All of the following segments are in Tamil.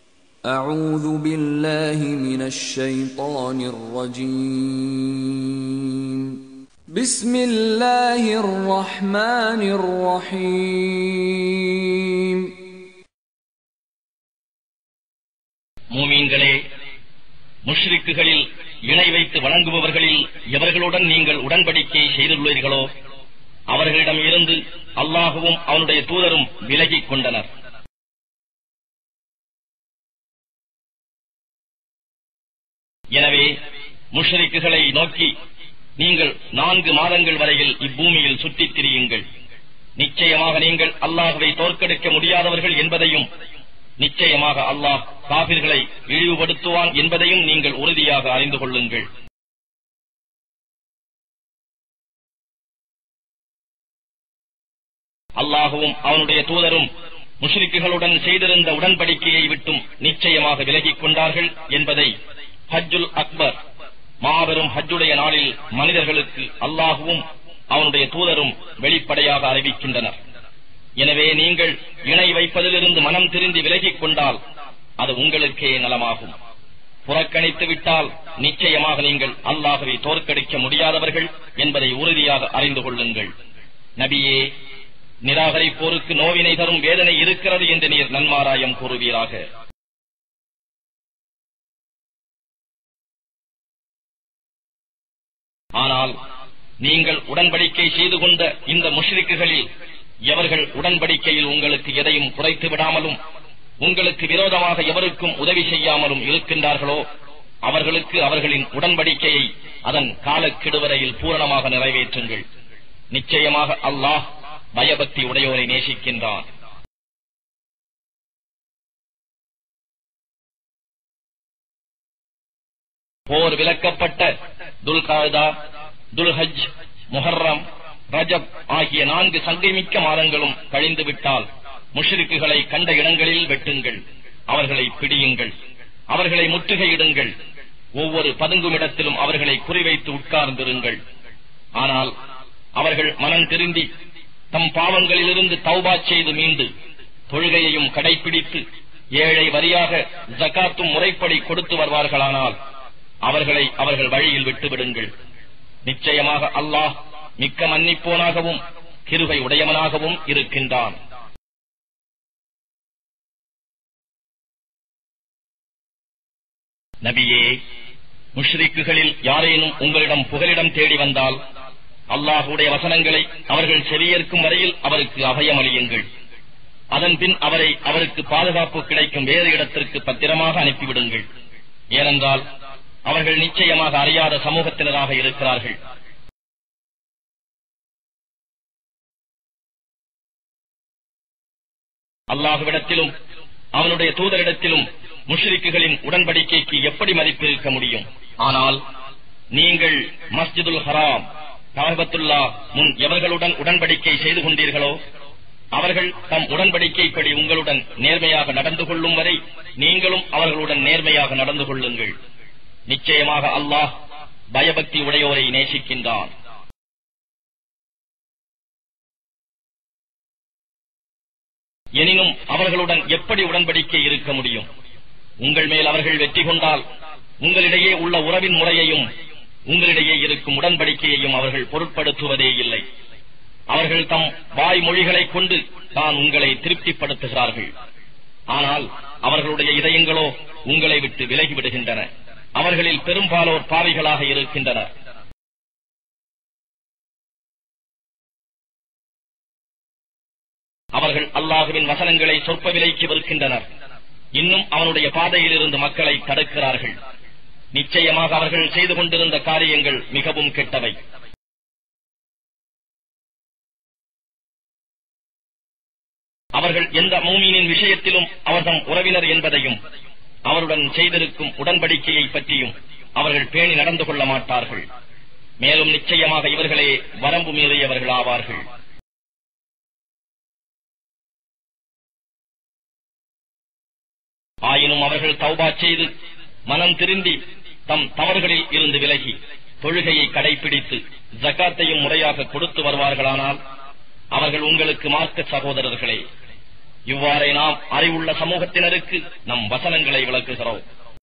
أعوذ بالله من الشيطان الرجيم بسم الله الرحمن الرحيم மூமீன்களே முஷ்ரிக்குகளில் இணை வைத்து வணங்குபவர்களில் எவர்களுடன் நீங்கள் உடன்படிக்கை செய்துள்ளீர்களோ அவர்களிடம் இருந்து அல்லாஹுவும் அவனுடைய தூதரும் விலகிக் கொண்டனர் எனவே முஷ்ரிக்குகளை நோக்கி நீங்கள் நான்கு மாதங்கள் வரையில் இப்பூமியில் சுற்றித் திரியுங்கள் நிச்சயமாக நீங்கள் அல்லாஹுவை தோற்கடிக்க முடியாதவர்கள் என்பதையும் நிச்சயமாக அல்லாஹ் காபிர்களை இழிவுபடுத்துவான் என்பதையும் நீங்கள் உறுதியாக அறிந்து கொள்ளுங்கள் அல்லாஹுவும் அவனுடைய தூதரும் முஷ்ரிக்குகளுடன் செய்திருந்த உடன்படிக்கையை விட்டும் நிச்சயமாக விலகிக் கொண்டார்கள் என்பதை ஹஜ்ஜுல் அக்பர் மாபெரும் ஹஜ்ஜுடைய நாளில் மனிதர்களுக்கு அல்லாஹுவும் அவனுடைய தூதரும் வெளிப்படையாக அறிவிக்கின்றனர் எனவே நீங்கள் இணை வைப்பதிலிருந்து மனம் திருந்தி விலகிக் கொண்டால் அது உங்களுக்கே நலமாகும் புறக்கணித்து விட்டால் நிச்சயமாக நீங்கள் அல்லாஹவை தோற்கடிக்க முடியாதவர்கள் என்பதை உறுதியாக அறிந்து கொள்ளுங்கள் நபியே நிராகரிப்போருக்கு நோவினை தரும் வேதனை இருக்கிறது என்று நீர் நன்மாராயம் கூறுவீராக ஆனால் நீங்கள் உடன்படிக்கை செய்து கொண்ட இந்த முஷ்ரிக்குகளில் எவர்கள் உடன்படிக்கையில் உங்களுக்கு எதையும் குறைத்து விடாமலும் உங்களுக்கு விரோதமாக எவருக்கும் உதவி செய்யாமலும் இருக்கின்றார்களோ அவர்களுக்கு அவர்களின் உடன்படிக்கையை அதன் காலக்கெடுவரையில் பூரணமாக நிறைவேற்றுங்கள் நிச்சயமாக அல்லாஹ் பயபக்தி உடையோரை நேசிக்கின்றான் போர் விலக்கப்பட்ட துல்காதா துல்ஹஜ் முஹர்ரம் ரஜப் ஆகிய நான்கு சங்கைமிக்க மாதங்களும் கழிந்துவிட்டால் முஷ்ரிக்குகளை கண்ட இடங்களில் வெட்டுங்கள் அவர்களை பிடியுங்கள் அவர்களை முற்றுகையிடுங்கள் ஒவ்வொரு பதுங்கும் இடத்திலும் அவர்களை குறிவைத்து உட்கார்ந்திருங்கள் ஆனால் அவர்கள் மனம் திருந்தி தம் பாவங்களிலிருந்து தௌபா செய்து மீண்டு தொழுகையையும் கடைபிடித்து ஏழை வரியாக ஜகாத்தும் முறைப்படி கொடுத்து வருவார்களானால் அவர்களை அவர்கள் வழியில் விட்டுவிடுங்கள் நிச்சயமாக அல்லாஹ் மிக்க மன்னிப்போனாகவும் கிருபை உடையவனாகவும் இருக்கின்றான் நபியே முஷ்ரிக்குகளில் யாரேனும் உங்களிடம் புகலிடம் தேடி வந்தால் அல்லாஹுடைய வசனங்களை அவர்கள் செவியேற்கும் வரையில் அவருக்கு அபயமளியுங்கள் அதன் பின் அவரை அவருக்கு பாதுகாப்பு கிடைக்கும் வேறு இடத்திற்கு பத்திரமாக அனுப்பிவிடுங்கள் ஏனென்றால் அவர்கள் நிச்சயமாக அறியாத சமூகத்தினராக இருக்கிறார்கள் அல்லாஹுவிடத்திலும் அவனுடைய தூதரிடத்திலும் முஷ்ரிக்குகளின் உடன்படிக்கைக்கு எப்படி மதிப்பு இருக்க முடியும் ஆனால் நீங்கள் மஸ்ஜிதுல் ஹராம் காபத்துல்லா முன் எவர்களுடன் உடன்படிக்கை செய்து கொண்டீர்களோ அவர்கள் தம் உடன்படிக்கைப்படி உங்களுடன் நேர்மையாக நடந்து கொள்ளும் வரை நீங்களும் அவர்களுடன் நேர்மையாக நடந்து கொள்ளுங்கள் நிச்சயமாக அல்லாஹ் பயபக்தி உடையோரை நேசிக்கின்றான் எனினும் அவர்களுடன் எப்படி உடன்படிக்கை இருக்க முடியும் உங்கள் மேல் அவர்கள் வெற்றி கொண்டால் உங்களிடையே உள்ள உறவின் முறையையும் உங்களிடையே இருக்கும் உடன்படிக்கையையும் அவர்கள் பொருட்படுத்துவதே இல்லை அவர்கள் தம் வாய்மொழிகளைக் கொண்டு தான் உங்களை திருப்திப்படுத்துகிறார்கள் ஆனால் அவர்களுடைய இதயங்களோ உங்களை விட்டு விலகிவிடுகின்றன அவர்களில் பெரும்பாலோர் பாவிகளாக இருக்கின்றனர் அவர்கள் அல்லாஹுவின் வசனங்களை சொற்ப விலைக்கு விற்கின்றனர் இன்னும் அவனுடைய பாதையில் இருந்து மக்களை தடுக்கிறார்கள் நிச்சயமாக அவர்கள் செய்து கொண்டிருந்த காரியங்கள் மிகவும் கெட்டவை அவர்கள் எந்த மூமீனின் விஷயத்திலும் அவர்தம் உறவினர் என்பதையும் அவருடன் செய்திருக்கும் உடன்படிக்கையை பற்றியும் அவர்கள் பேணி நடந்து கொள்ள மாட்டார்கள் மேலும் நிச்சயமாக இவர்களே வரம்பு மீறியவர்கள் ஆவார்கள் ஆயினும் அவர்கள் தௌபா செய்து மனம் திருந்தி தம் தவறுகளில் இருந்து விலகி தொழுகையை கடைபிடித்து ஜக்காத்தையும் முறையாக கொடுத்து வருவார்களானால் அவர்கள் உங்களுக்கு மார்க்க சகோதரர்களே இவ்வாறே நாம் அறிவுள்ள சமூகத்தினருக்கு நம் வசனங்களை விளக்குகிறோம்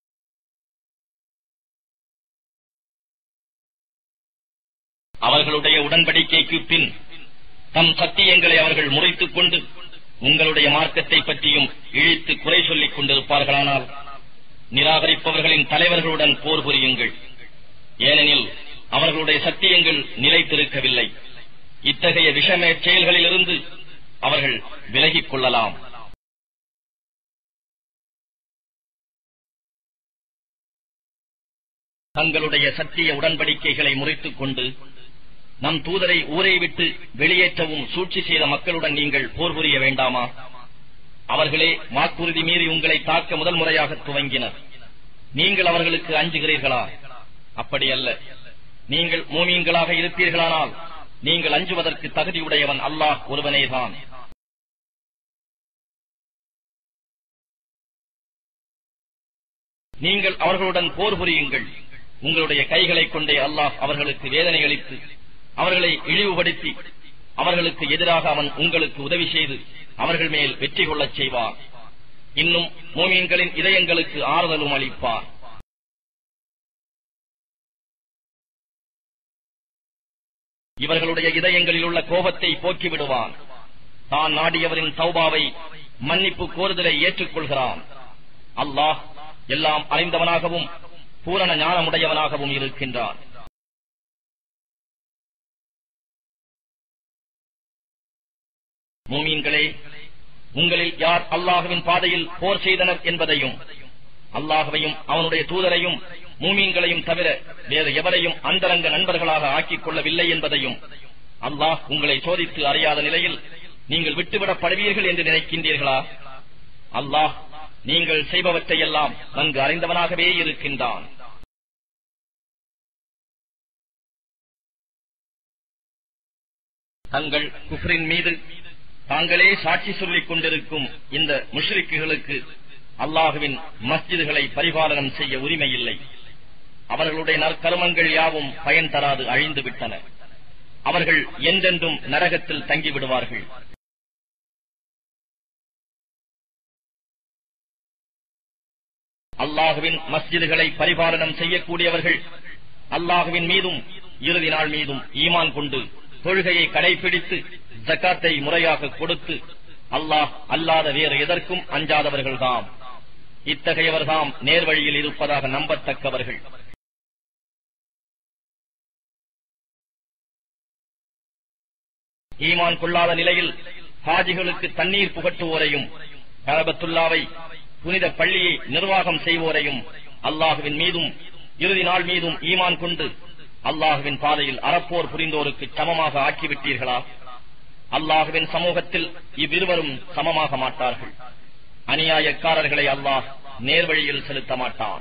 அவர்களுடைய உடன்படிக்கைக்கு பின் தம் சத்தியங்களை அவர்கள் முறைத்துக் கொண்டு உங்களுடைய மார்க்கத்தை பற்றியும் இழித்து குறை சொல்லிக் கொண்டிருப்பார்களானால் நிராகரிப்பவர்களின் தலைவர்களுடன் போர் புரியுங்கள் ஏனெனில் அவர்களுடைய சத்தியங்கள் நிலைத்திருக்கவில்லை இத்தகைய விஷம செயல்களிலிருந்து அவர்கள் விலகிக் கொள்ளலாம் தங்களுடைய சத்திய உடன்படிக்கைகளை முறைத்துக் கொண்டு நம் தூதரை ஊரை விட்டு வெளியேற்றவும் சூழ்ச்சி செய்த மக்களுடன் நீங்கள் போர் புரிய வேண்டாமா அவர்களே வாக்குறுதி மீறி உங்களை தாக்க முதல் முறையாக துவங்கினர் நீங்கள் அவர்களுக்கு அஞ்சுகிறீர்களா அப்படி அல்ல நீங்கள் மூமீன்களாக இருப்பீர்களானால் நீங்கள் அஞ்சுவதற்கு தகுதியுடையவன் அல்லாஹ் ஒருவனேதான் நீங்கள் அவர்களுடன் போர் புரியுங்கள் உங்களுடைய கைகளைக் கொண்டே அல்லாஹ் அவர்களுக்கு வேதனை அளித்து அவர்களை இழிவுபடுத்தி அவர்களுக்கு எதிராக அவன் உங்களுக்கு உதவி செய்து அவர்கள் மேல் வெற்றி கொள்ளச் செய்வார் இன்னும் மோமீன்களின் இதயங்களுக்கு ஆறுதலும் அளிப்பார் இவர்களுடைய இதயங்களில் உள்ள கோபத்தை போக்கிவிடுவான் தான் நாடியவரின் தௌபாவை மன்னிப்பு கோருதலை ஏற்றுக்கொள்கிறான் அல்லாஹ் எல்லாம் அறிந்தவனாகவும் பூரண ஞானமுடையவனாகவும் இருக்கின்றான் மூமீன்களே உங்களில் யார் அல்லாஹுவின் பாதையில் போர் செய்தனர் என்பதையும் அல்லாஹுவையும் அவனுடைய தூதரையும் மூமீன்களையும் தவிர வேறு எவரையும் அந்தரங்க நண்பர்களாக ஆக்கிக் கொள்ளவில்லை என்பதையும் அல்லாஹ் உங்களை சோதித்து அறியாத நிலையில் நீங்கள் விட்டுவிடப்படுவீர்கள் என்று நினைக்கின்றீர்களா அல்லாஹ் நீங்கள் செய்பவற்றையெல்லாம் நன்கு அறிந்தவனாகவே இருக்கின்றான் தங்கள் குஃப்ரின் மீது தாங்களே சாட்சி சொல்லிக் கொண்டிருக்கும் இந்த முஷ்ரிக்குகளுக்கு அல்லாஹுவின் மஸ்ஜிதுகளை பரிபாலனம் செய்ய உரிமை இல்லை அவர்களுடைய நற்கருமங்கள் யாவும் பயன் தராது அழிந்து விட்டன அவர்கள் என்றென்றும் நரகத்தில் தங்கிவிடுவார்கள் அல்லாஹுவின் மஸ்ஜிதுகளை பரிபாலனம் செய்யக்கூடியவர்கள் அல்லாஹுவின் மீதும் இறுதி நாள் மீதும் ஈமான் கொண்டு தொழுகையை கடைபிடித்து ஜக்காத்தை முறையாக கொடுத்து அல்லாஹ் அல்லாத வேறு எதற்கும் அஞ்சாதவர்கள்தாம் இத்தகையவர்தாம் நேர்வழியில் இருப்பதாக நம்பத்தக்கவர்கள் ஈமான் கொள்ளாத நிலையில் ஹாஜிகளுக்கு தண்ணீர் புகட்டுவோரையும் கரபத்துல்லாவை புனித பள்ளியை நிர்வாகம் செய்வோரையும் அல்லாஹுவின் மீதும் இறுதி நாள் மீதும் ஈமான் கொண்டு அல்லாஹுவின் பாதையில் அறப்போர் புரிந்தோருக்கு சமமாக ஆக்கிவிட்டீர்களா அல்லாஹுவின் சமூகத்தில் இவ்விருவரும் சமமாக மாட்டார்கள் அநியாயக்காரர்களை அல்லாஹ் நேர்வழியில் செலுத்த மாட்டான்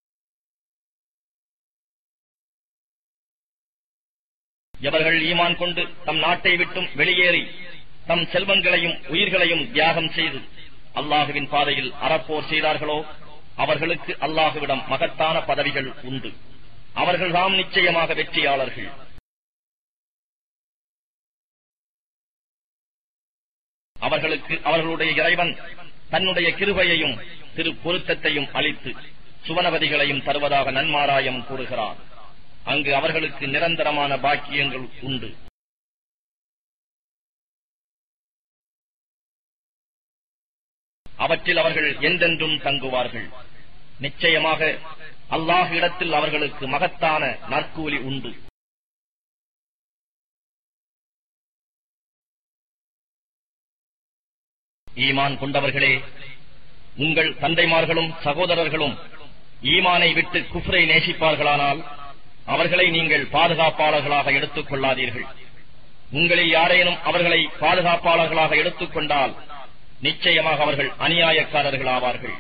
எவர்கள் ஈமான் கொண்டு தம் நாட்டை விட்டும் வெளியேறி தம் செல்வங்களையும் உயிர்களையும் தியாகம் செய்து அல்லாஹுவின் பாதையில் அறப்போர் செய்தார்களோ அவர்களுக்கு அல்லாஹுவிடம் மகத்தான பதவிகள் உண்டு அவர்கள்தாம் நிச்சயமாக வெற்றியாளர்கள் அவர்களுக்கு அவர்களுடைய இறைவன் தன்னுடைய கிருபையையும் திரு பொருத்தத்தையும் அளித்து சுவனவதிகளையும் தருவதாக நன்மாராயம் கூறுகிறார் அங்கு அவர்களுக்கு நிரந்தரமான பாக்கியங்கள் உண்டு அவற்றில் அவர்கள் என்றென்றும் தங்குவார்கள் நிச்சயமாக அல்லாஹ் இடத்தில் அவர்களுக்கு மகத்தான நற்கூலி உண்டு ஈமான் கொண்டவர்களே உங்கள் தந்தைமார்களும் சகோதரர்களும் ஈமானை விட்டு குஃப்ரை நேசிப்பார்களானால் அவர்களை நீங்கள் பாதுகாப்பாளர்களாக எடுத்துக் கொள்ளாதீர்கள் உங்களில் யாரேனும் அவர்களை பாதுகாப்பாளர்களாக எடுத்துக் கொண்டால் நிச்சயமாக அவர்கள் அநியாயக்காரர்கள் ஆவார்கள்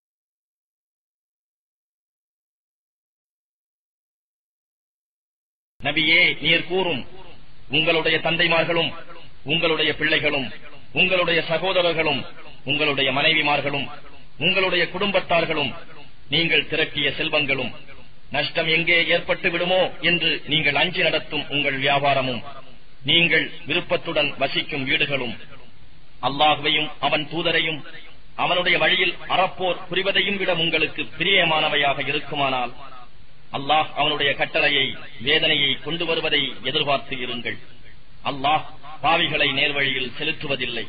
நபியே நீர் கூறும் உங்களுடைய தந்தைமார்களும் உங்களுடைய பிள்ளைகளும் உங்களுடைய சகோதரர்களும் உங்களுடைய மனைவிமார்களும் உங்களுடைய குடும்பத்தார்களும் நீங்கள் திரட்டிய செல்வங்களும் நஷ்டம் எங்கே ஏற்பட்டு விடுமோ என்று நீங்கள் அஞ்சி நடத்தும் உங்கள் வியாபாரமும் நீங்கள் விருப்பத்துடன் வசிக்கும் வீடுகளும் அல்லாஹுவையும் அவன் தூதரையும் அவனுடைய வழியில் அறப்போர் புரிவதையும் விட உங்களுக்கு பிரியமானவையாக இருக்குமானால் அல்லாஹ் அவனுடைய கட்டளையை வேதனையை கொண்டு வருவதை எதிர்பார்த்து இருங்கள் அல்லாஹ் பாவிகளை நேர்வழியில் செலுத்துவதில்லை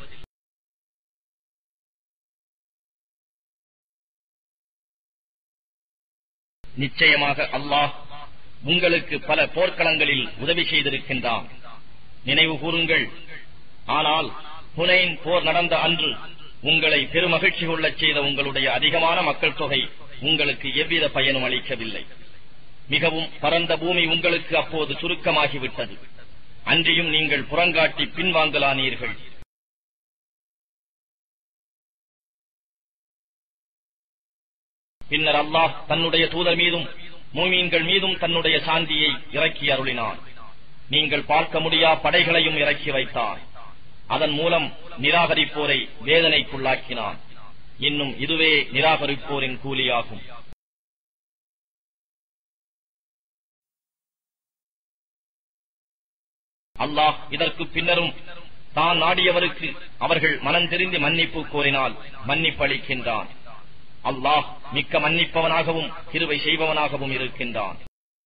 நிச்சயமாக அல்லாஹ் உங்களுக்கு பல போர்க்களங்களில் உதவி செய்திருக்கின்றான் நினைவு கூறுங்கள் ஆனால் புனைன் போர் நடந்த அன்று உங்களை பெருமகிழ்ச்சி கொள்ளச் செய்த உங்களுடைய அதிகமான மக்கள் தொகை உங்களுக்கு எவ்வித பயனும் அளிக்கவில்லை மிகவும் பரந்த பூமி உங்களுக்கு அப்போது சுருக்கமாகிவிட்டது அன்றியும் நீங்கள் புறங்காட்டி பின்வாங்கலானீர்கள் பின்னர் அல்லாஹ் தன்னுடைய தூதர் மீதும் மூமீன்கள் மீதும் தன்னுடைய சாந்தியை இறக்கி அருளினான் நீங்கள் பார்க்க முடியா படைகளையும் இறக்கி வைத்தார் அதன் மூலம் நிராகரிப்போரை வேதனைக்குள்ளாக்கினான் இன்னும் இதுவே நிராகரிப்போரின் கூலியாகும் அல்லாஹ் இதற்கு பின்னரும் தான் நாடியவருக்கு அவர்கள் மனம் தெரிந்து மன்னிப்பு கோரினால் மன்னிப்பு அளிக்கின்றான் அல்லாஹ் மிக்க மன்னிப்பவனாகவும் கிருவை செய்பவனாகவும் இருக்கின்றான்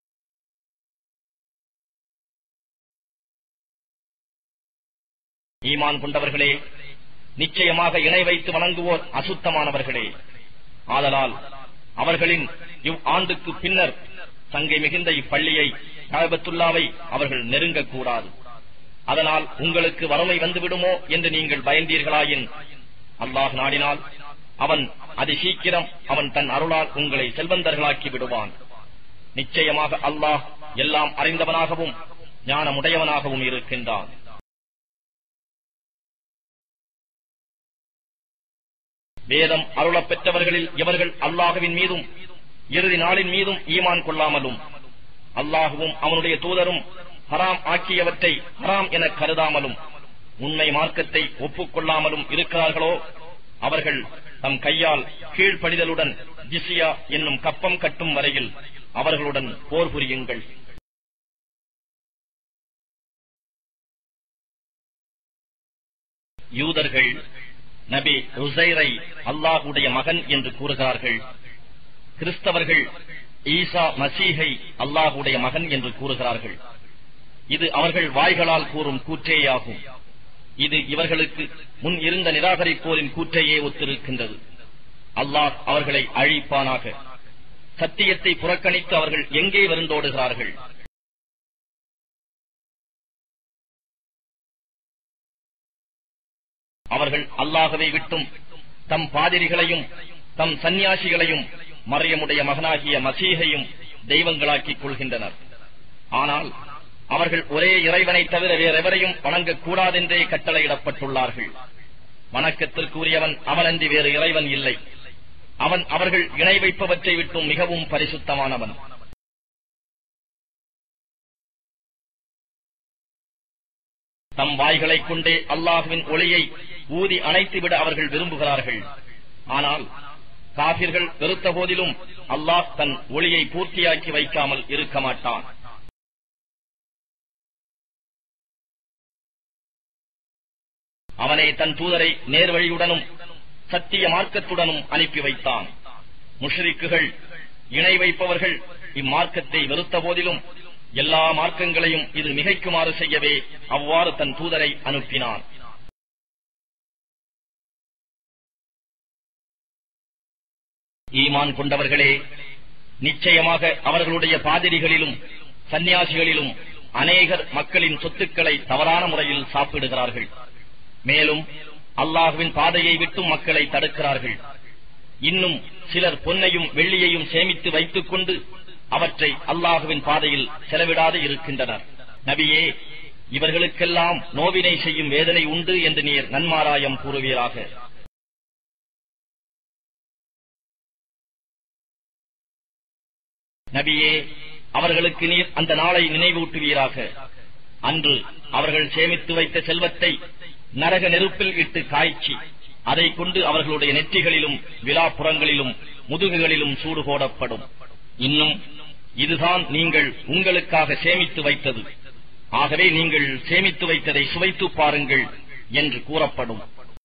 ஈமான் கொண்டவர்களே நிச்சயமாக இணை வைத்து வணங்குவோர் அசுத்தமானவர்களே ஆதலால் அவர்களின் இவ் ஆண்டுக்கு பின்னர் சங்கை மிகுந்த இப்பள்ளியை கழபத்துல்லாவை அவர்கள் நெருங்கக்கூடாது அதனால் உங்களுக்கு வறுமை வந்துவிடுமோ என்று நீங்கள் பயந்தீர்களாயின் அல்லாஹ் நாடினால் அவன் அதி சீக்கிரம் அவன் தன் அருளால் உங்களை செல்வந்தர்களாக்கி விடுவான் நிச்சயமாக அல்லாஹ் எல்லாம் அறிந்தவனாகவும் ஞானமுடையவனாகவும் இருக்கின்றான் வேதம் அருளப் பெற்றவர்களில் இவர்கள் அல்லாஹுவின் மீதும் இறுதி நாளின் மீதும் ஈமான் கொள்ளாமலும் அல்லாஹுவும் அவனுடைய தூதரும் ஹராம் ஆக்கியவற்றை ஹராம் என கருதாமலும் உண்மை மார்க்கத்தை ஒப்புக்கொள்ளாமலும் இருக்கிறார்களோ அவர்கள் தம் கையால் கீழ்ப்படிதலுடன் ஜிசியா என்னும் கப்பம் கட்டும் வரையில் அவர்களுடன் போர் புரியுங்கள் யூதர்கள் நபி ருசைரை அல்லாஹுடைய மகன் என்று கூறுகிறார்கள் கிறிஸ்தவர்கள் ஈசா மசீஹை அல்லாஹுடைய மகன் என்று கூறுகிறார்கள் இது அவர்கள் வாய்களால் கூறும் கூற்றேயாகும் இது இவர்களுக்கு முன் இருந்த நிராகரிப்போரின் கூற்றையே ஒத்திருக்கின்றது அல்லாஹ் அவர்களை அழிப்பானாக சத்தியத்தை புறக்கணித்து அவர்கள் எங்கே வருந்தோடுகிறார்கள் அவர்கள் அல்லாஹவை விட்டும் தம் பாதிரிகளையும் தம் சந்நியாசிகளையும் மறையமுடைய மகனாகிய மசீகையும் தெய்வங்களாக்கிக் கொள்கின்றனர் ஆனால் அவர்கள் ஒரே இறைவனை தவிர வேறெவரையும் வணங்கக் கூடாதென்றே கட்டளையிடப்பட்டுள்ளார்கள் வணக்கத்திற்குரியவன் அவனன்றி வேறு இறைவன் இல்லை அவன் அவர்கள் இணை வைப்பவற்றை விட்டும் மிகவும் பரிசுத்தமானவன் தம் வாய்களைக் கொண்டே அல்லாஹுவின் ஒளியை ஊதி அணைத்துவிட அவர்கள் விரும்புகிறார்கள் ஆனால் காபிர்கள் வெறுத்த போதிலும் அல்லாஹ் தன் ஒளியை பூர்த்தியாக்கி வைக்காமல் இருக்க மாட்டான் அவனே தன் தூதரை நேர்வழியுடனும் சத்திய மார்க்கத்துடனும் அனுப்பி வைத்தான் முஷ்ரிக்குகள் இணை வைப்பவர்கள் இம்மார்க்கத்தை வெறுத்த போதிலும் எல்லா மார்க்கங்களையும் இது மிகைக்குமாறு செய்யவே அவ்வாறு தன் தூதரை அனுப்பினான் ஈமான் கொண்டவர்களே நிச்சயமாக அவர்களுடைய பாதிரிகளிலும் சந்நியாசிகளிலும் அநேகர் மக்களின் சொத்துக்களை தவறான முறையில் சாப்பிடுகிறார்கள் மேலும் அல்லாஹுவின் பாதையை விட்டும் மக்களை தடுக்கிறார்கள் இன்னும் சிலர் பொன்னையும் வெள்ளியையும் சேமித்து வைத்துக் கொண்டு அவற்றை அல்லாஹுவின் பாதையில் செலவிடாது இருக்கின்றனர் நபியே இவர்களுக்கெல்லாம் நோவினை செய்யும் வேதனை உண்டு என்று நீர் நன்மாராயம் கூறுவீராக நபியே அவர்களுக்கு நீர் அந்த நாளை நினைவூட்டுவீராக அன்று அவர்கள் சேமித்து வைத்த செல்வத்தை நரக நெருப்பில் இட்டு காய்ச்சி அதை கொண்டு அவர்களுடைய நெற்றிகளிலும் விழாப்புறங்களிலும் முதுகுகளிலும் சூடு போடப்படும் இன்னும் இதுதான் நீங்கள் உங்களுக்காக சேமித்து வைத்தது ஆகவே நீங்கள் சேமித்து வைத்ததை சுவைத்து பாருங்கள் என்று கூறப்படும்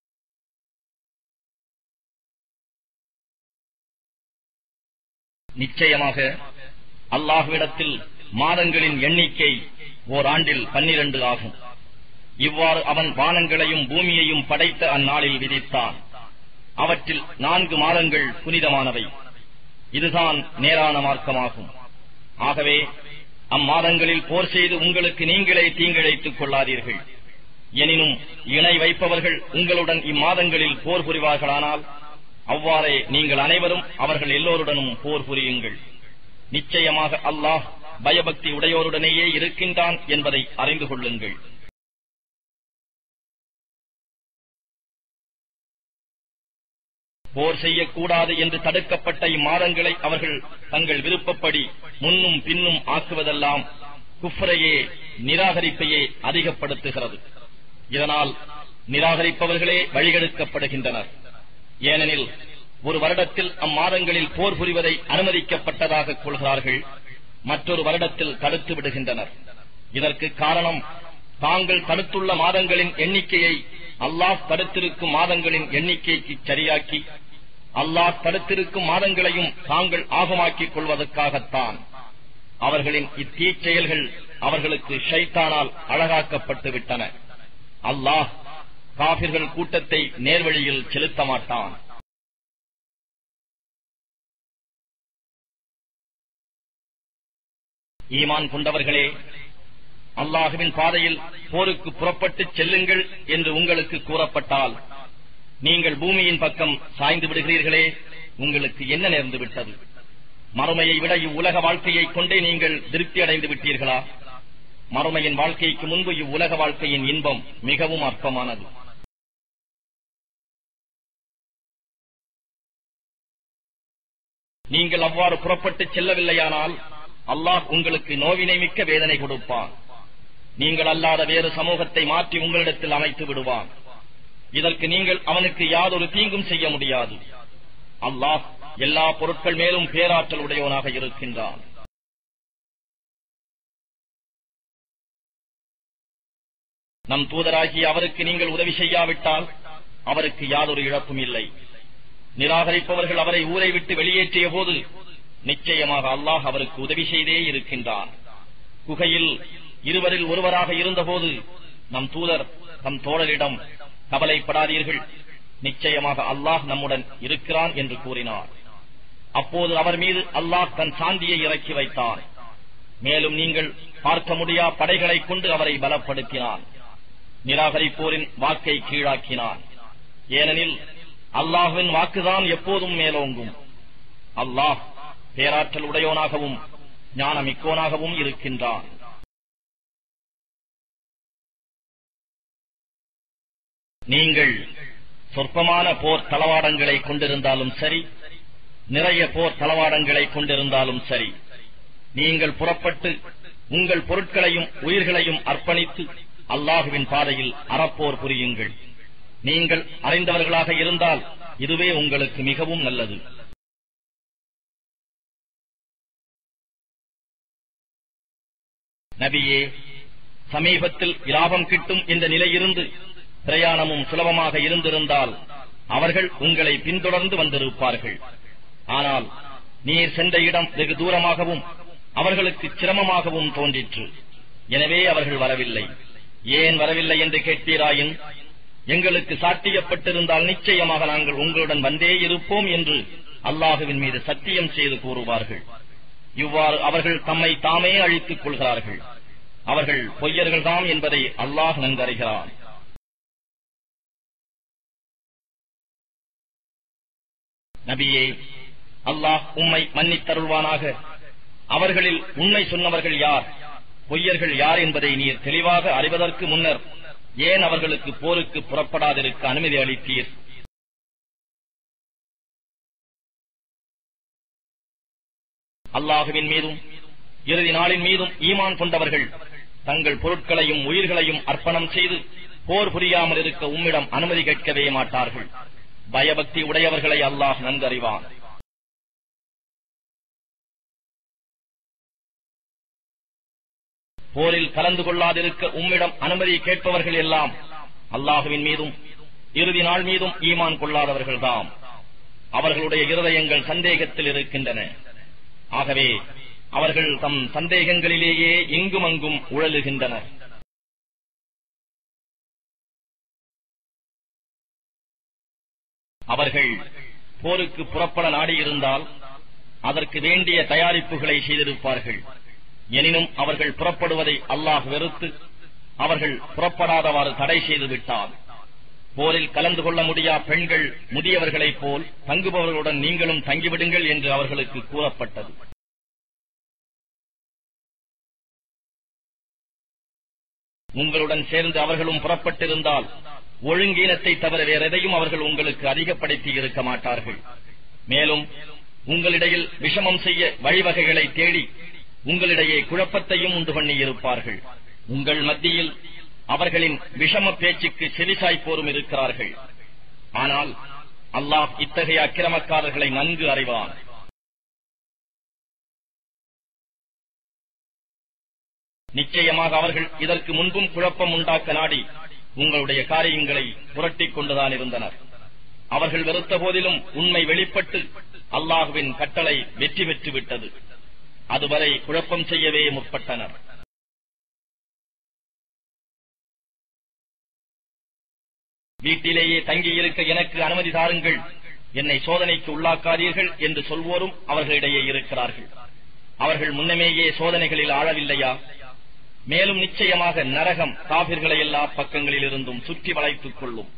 நிச்சயமாக அல்லாஹ்விடத்தில் மாதங்களின் எண்ணிக்கை ஓர் ஆண்டில் பன்னிரண்டு ஆகும் இவ்வாறு அவன் வானங்களையும் பூமியையும் படைத்த அந்நாளில் விதித்தான் அவற்றில் நான்கு மாதங்கள் புனிதமானவை இதுதான் நேரான மார்க்கமாகும் ஆகவே அம்மாதங்களில் போர் செய்து உங்களுக்கு நீங்களே தீங்கிழைத்துக் கொள்ளாதீர்கள் எனினும் இணை வைப்பவர்கள் உங்களுடன் இம்மாதங்களில் போர் புரிவார்களானால் அவ்வாறே நீங்கள் அனைவரும் அவர்கள் எல்லோருடனும் போர் புரியுங்கள் நிச்சயமாக அல்லாஹ் பயபக்தி உடையோருடனேயே இருக்கின்றான் என்பதை அறிந்து கொள்ளுங்கள் போர் செய்யக்கூடாது என்று தடுக்கப்பட்ட இம்மாதங்களை அவர்கள் தங்கள் விருப்பப்படி முன்னும் பின்னும் ஆக்குவதெல்லாம் குஃப்ரையே நிராகரிப்பையே அதிகப்படுத்துகிறது இதனால் நிராகரிப்பவர்களே வழிகெடுக்கப்படுகின்றனர் ஏனெனில் ஒரு வருடத்தில் அம்மாதங்களில் போர் புரிவதை அனுமதிக்கப்பட்டதாக கொள்கிறார்கள் மற்றொரு வருடத்தில் தடுத்து விடுகின்றனர் இதற்கு காரணம் தாங்கள் தடுத்துள்ள மாதங்களின் எண்ணிக்கையை அல்லாஹ் தடுத்திருக்கும் மாதங்களின் எண்ணிக்கைக்கு சரியாக்கி அல்லாஹ் தடுத்திருக்கும் மாதங்களையும் தாங்கள் ஆகமாக்கிக் கொள்வதற்காகத்தான் அவர்களின் இத்தீச் செயல்கள் அவர்களுக்கு ஷைத்தானால் அழகாக்கப்பட்டு விட்டன அல்லாஹ் காபிர்கள் கூட்டத்தை நேர்வழியில் செலுத்த மாட்டான் ஈமான் கொண்டவர்களே அல்லாஹுவின் பாதையில் போருக்கு புறப்பட்டு செல்லுங்கள் என்று உங்களுக்கு கூறப்பட்டால் நீங்கள் பூமியின் பக்கம் சாய்ந்து விடுகிறீர்களே உங்களுக்கு என்ன நேர்ந்து விட்டது மறுமையை விட இவ்வுலக வாழ்க்கையை கொண்டே நீங்கள் திருப்தி அடைந்து விட்டீர்களா மறுமையின் வாழ்க்கைக்கு முன்பு இவ்வுலக வாழ்க்கையின் இன்பம் மிகவும் அற்பமானது நீங்கள் அவ்வாறு புறப்பட்டு செல்லவில்லையானால் அல்லாஹ் உங்களுக்கு நோவினை மிக்க வேதனை கொடுப்பான் நீங்கள் அல்லாத வேறு சமூகத்தை மாற்றி உங்களிடத்தில் அமைத்து விடுவான் இதற்கு நீங்கள் அவனுக்கு யாதொரு தீங்கும் செய்ய முடியாது அல்லாஹ் எல்லா பொருட்கள் மேலும் பேராற்றல் உடையவனாக இருக்கின்றான் நம் தூதராகி அவருக்கு நீங்கள் உதவி செய்யாவிட்டால் அவருக்கு யாதொரு இழப்பும் இல்லை நிராகரிப்பவர்கள் அவரை ஊரை விட்டு வெளியேற்றிய போது நிச்சயமாக அல்லாஹ் அவருக்கு உதவி செய்தே இருக்கின்றான் குகையில் இருவரில் ஒருவராக இருந்தபோது நம் தூதர் தம் தோழரிடம் கவலைப்படாதீர்கள் நிச்சயமாக அல்லாஹ் நம்முடன் இருக்கிறான் என்று கூறினார் அப்போது அவர் மீது அல்லாஹ் தன் சாந்தியை இறக்கி வைத்தான் மேலும் நீங்கள் பார்க்க முடியா படைகளைக் கொண்டு அவரை பலப்படுத்தினான் நிராகரிப்போரின் வாக்கை கீழாக்கினான் ஏனெனில் அல்லாஹுவின் வாக்குதான் எப்போதும் மேலோங்கும் அல்லாஹ் பேராற்றல் உடையோனாகவும் ஞானமிக்கோனாகவும் இருக்கின்றான் நீங்கள் சொற்பமான போர் தளவாடங்களை கொண்டிருந்தாலும் சரி நிறைய போர் தளவாடங்களை கொண்டிருந்தாலும் சரி நீங்கள் புறப்பட்டு உங்கள் பொருட்களையும் உயிர்களையும் அர்ப்பணித்து அல்லாஹுவின் பாதையில் அறப்போர் புரியுங்கள் நீங்கள் அறிந்தவர்களாக இருந்தால் இதுவே உங்களுக்கு மிகவும் நல்லது நபியே சமீபத்தில் இலாபம் கிட்டும் என்ற நிலையிருந்து பிரயாணமும் சுலபமாக இருந்திருந்தால் அவர்கள் உங்களை பின்தொடர்ந்து வந்திருப்பார்கள் ஆனால் நீர் சென்ற இடம் வெகு தூரமாகவும் அவர்களுக்கு சிரமமாகவும் தோன்றிற்று எனவே அவர்கள் வரவில்லை ஏன் வரவில்லை என்று கேட்பீராயின் எங்களுக்கு சாட்டியப்பட்டிருந்தால் நிச்சயமாக நாங்கள் உங்களுடன் வந்தே இருப்போம் என்று அல்லாஹுவின் மீது சத்தியம் செய்து கூறுவார்கள் இவ்வாறு அவர்கள் தம்மை தாமே அழித்துக் கொள்கிறார்கள் அவர்கள் பொய்யர்கள்தாம் என்பதை அல்லாஹ் நன்கறிகிறான் நபியே அல்லாஹ் உம்மை மன்னித்தருள்வானாக அவர்களில் உண்மை சொன்னவர்கள் யார் பொய்யர்கள் யார் என்பதை நீர் தெளிவாக அறிவதற்கு முன்னர் ஏன் அவர்களுக்கு போருக்கு புறப்படாதிருக்க அனுமதி அளித்தீர் அல்லாஹுவின் மீதும் இறுதி நாளின் மீதும் ஈமான் கொண்டவர்கள் தங்கள் பொருட்களையும் உயிர்களையும் அர்ப்பணம் செய்து போர் புரியாமல் இருக்க உம்மிடம் அனுமதி கேட்கவே மாட்டார்கள் பயபக்தி உடையவர்களை அல்லாஹ் நன்கறிவான் போரில் கலந்து கொள்ளாதிருக்க உம்மிடம் அனுமதி கேட்பவர்கள் எல்லாம் அல்லாஹுவின் மீதும் இறுதி நாள் மீதும் ஈமான் கொள்ளாதவர்கள்தாம் அவர்களுடைய இருதயங்கள் சந்தேகத்தில் இருக்கின்றன ஆகவே அவர்கள் தம் சந்தேகங்களிலேயே இங்கும் அங்கும் உழலுகின்றனர் அவர்கள் போருக்கு புறப்பட நாடியிருந்தால் அதற்கு வேண்டிய தயாரிப்புகளை செய்திருப்பார்கள் எனினும் அவர்கள் புறப்படுவதை அல்லாஹ் வெறுத்து அவர்கள் புறப்படாதவாறு தடை செய்து விட்டார் போரில் கலந்து கொள்ள முடியா பெண்கள் முதியவர்களைப் போல் தங்குபவர்களுடன் நீங்களும் தங்கிவிடுங்கள் என்று அவர்களுக்கு கூறப்பட்டது உங்களுடன் சேர்ந்து அவர்களும் புறப்பட்டிருந்தால் ஒழுங்கீனத்தை தவிர வேறெதையும் அவர்கள் உங்களுக்கு அதிகப்படுத்தி இருக்க மாட்டார்கள் மேலும் உங்களிடையில் விஷமம் செய்ய வழிவகைகளை தேடி உங்களிடையே குழப்பத்தையும் உண்டு பண்ணியிருப்பார்கள் உங்கள் மத்தியில் அவர்களின் விஷம பேச்சுக்கு செவிசாய்ப்போரும் இருக்கிறார்கள் ஆனால் அல்லாஹ் இத்தகைய அக்கிரமக்காரர்களை நன்கு அறிவான் நிச்சயமாக அவர்கள் இதற்கு முன்பும் குழப்பம் உண்டாக்க நாடி உங்களுடைய காரியங்களை புரட்டிக் கொண்டுதான் இருந்தனர் அவர்கள் வெறுத்த போதிலும் உண்மை வெளிப்பட்டு அல்லாஹுவின் கட்டளை வெற்றி பெற்று விட்டது அதுவரை குழப்பம் செய்யவே முற்பட்டனர் வீட்டிலேயே தங்கியிருக்க எனக்கு அனுமதி தாருங்கள் என்னை சோதனைக்கு உள்ளாக்காதீர்கள் என்று சொல்வோரும் அவர்களிடையே இருக்கிறார்கள் அவர்கள் முன்னமேயே சோதனைகளில் ஆழவில்லையா மேலும் நிச்சயமாக நரகம் காபிர்களை எல்லா பக்கங்களில் இருந்தும் சுற்றி வளைத்துக் கொள்ளும்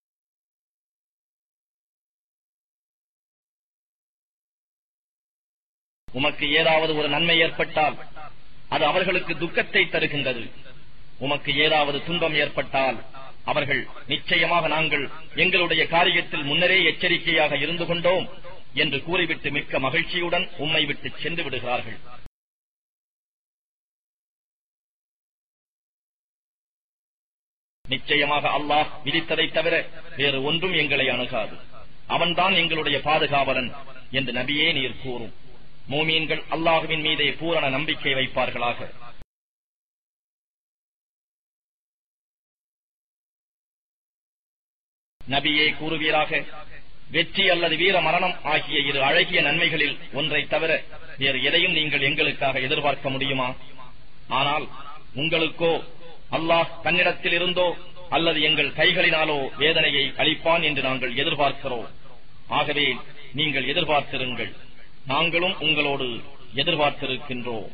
உமக்கு ஏதாவது ஒரு நன்மை ஏற்பட்டால் அது அவர்களுக்கு துக்கத்தை தருகின்றது உமக்கு ஏதாவது துன்பம் ஏற்பட்டால் அவர்கள் நிச்சயமாக நாங்கள் எங்களுடைய காரியத்தில் முன்னரே எச்சரிக்கையாக இருந்து கொண்டோம் என்று கூறிவிட்டு மிக்க மகிழ்ச்சியுடன் உம்மை விட்டு சென்று விடுகிறார்கள் நிச்சயமாக அல்லாஹ் விதித்ததை தவிர வேறு ஒன்றும் எங்களை அணுகாது அவன்தான் எங்களுடைய பாதுகாவலன் என்று நபியே நீர் கூறும் மோமீன்கள் அல்லாஹுவின் மீதே பூரண நம்பிக்கை வைப்பார்களாக நபியே கூறுவீராக வெற்றி அல்லது வீர மரணம் ஆகிய இரு அழகிய நன்மைகளில் ஒன்றை தவிர வேறு எதையும் நீங்கள் எங்களுக்காக எதிர்பார்க்க முடியுமா ஆனால் உங்களுக்கோ அல்லாஹ் தன்னிடத்தில் இருந்தோ அல்லது எங்கள் கைகளினாலோ வேதனையை அளிப்பான் என்று நாங்கள் எதிர்பார்க்கிறோம் ஆகவே நீங்கள் எதிர்பார்த்திருங்கள் நாங்களும் உங்களோடு எதிர்பார்த்திருக்கின்றோம்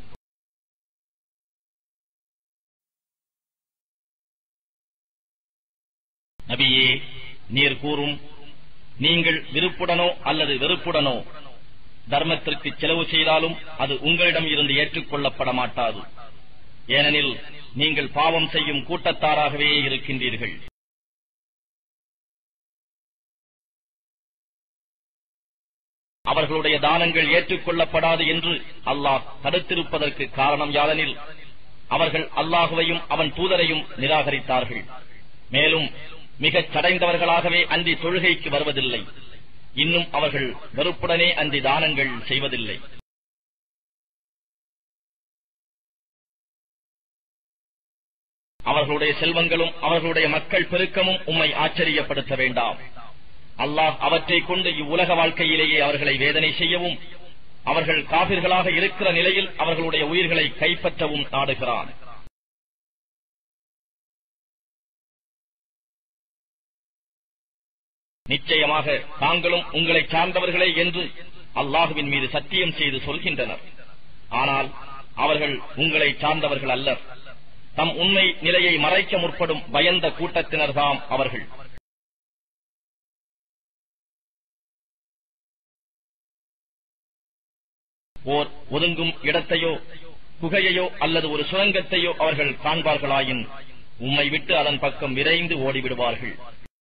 நபியே நீர் கூறும் நீங்கள் விருப்புடனோ அல்லது வெறுப்புடனோ தர்மத்திற்கு செலவு செய்தாலும் அது உங்களிடம் இருந்து ஏற்றுக்கொள்ளப்பட மாட்டாது ஏனெனில் நீங்கள் பாவம் செய்யும் கூட்டத்தாராகவே இருக்கின்றீர்கள் அவர்களுடைய தானங்கள் ஏற்றுக்கொள்ளப்படாது என்று அல்லாஹ் தடுத்திருப்பதற்கு காரணம் யாதெனில் அவர்கள் அல்லாஹுவையும் அவன் தூதரையும் நிராகரித்தார்கள் மேலும் மிகச் சடைந்தவர்களாகவே அன்றி தொழுகைக்கு வருவதில்லை இன்னும் அவர்கள் வெறுப்புடனே அன்றி தானங்கள் செய்வதில்லை அவர்களுடைய செல்வங்களும் அவர்களுடைய மக்கள் பெருக்கமும் உம்மை ஆச்சரியப்படுத்த வேண்டாம் அல்லாஹ் அவற்றைக் கொண்டு இவ்வுலக வாழ்க்கையிலேயே அவர்களை வேதனை செய்யவும் அவர்கள் காபிர்களாக இருக்கிற நிலையில் அவர்களுடைய உயிர்களை கைப்பற்றவும் நாடுகிறான் நிச்சயமாக தாங்களும் உங்களை சார்ந்தவர்களே என்று அல்லாஹுவின் மீது சத்தியம் செய்து சொல்கின்றனர் ஆனால் அவர்கள் உங்களை சார்ந்தவர்கள் அல்லர் தம் உண்மை நிலையை மறைக்க முற்படும் பயந்த கூட்டத்தினர்தாம் அவர்கள் ஓர் ஒதுங்கும் இடத்தையோ குகையையோ அல்லது ஒரு சுரங்கத்தையோ அவர்கள் காண்பார்களாயின் உம்மை விட்டு அதன் பக்கம் விரைந்து ஓடிவிடுவார்கள்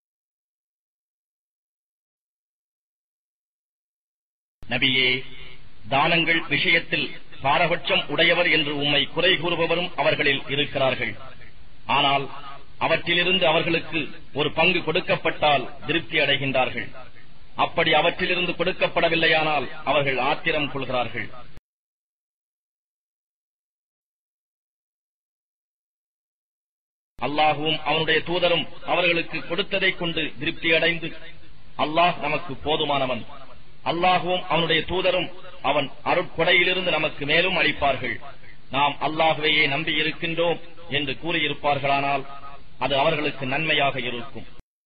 நபியே தானங்கள் விஷயத்தில் பாரபட்சம் உடையவர் என்று உம்மை குறை கூறுபவரும் அவர்களில் இருக்கிறார்கள் ஆனால் அவற்றிலிருந்து அவர்களுக்கு ஒரு பங்கு கொடுக்கப்பட்டால் திருப்தி அடைகின்றார்கள் அப்படி அவற்றிலிருந்து கொடுக்கப்படவில்லையானால் அவர்கள் ஆத்திரம் கொள்கிறார்கள் அல்லாஹுவும் அவனுடைய தூதரும் அவர்களுக்கு கொடுத்ததைக் கொண்டு திருப்தி அடைந்து அல்லாஹ் நமக்கு போதுமானவன் அல்லாஹுவும் அவனுடைய தூதரும் அவன் அருட்கொடையிலிருந்து நமக்கு மேலும் அளிப்பார்கள் நாம் அல்லாஹுவையே நம்பி இருக்கின்றோம் என்று கூறியிருப்பார்களானால் அது அவர்களுக்கு நன்மையாக இருக்கும்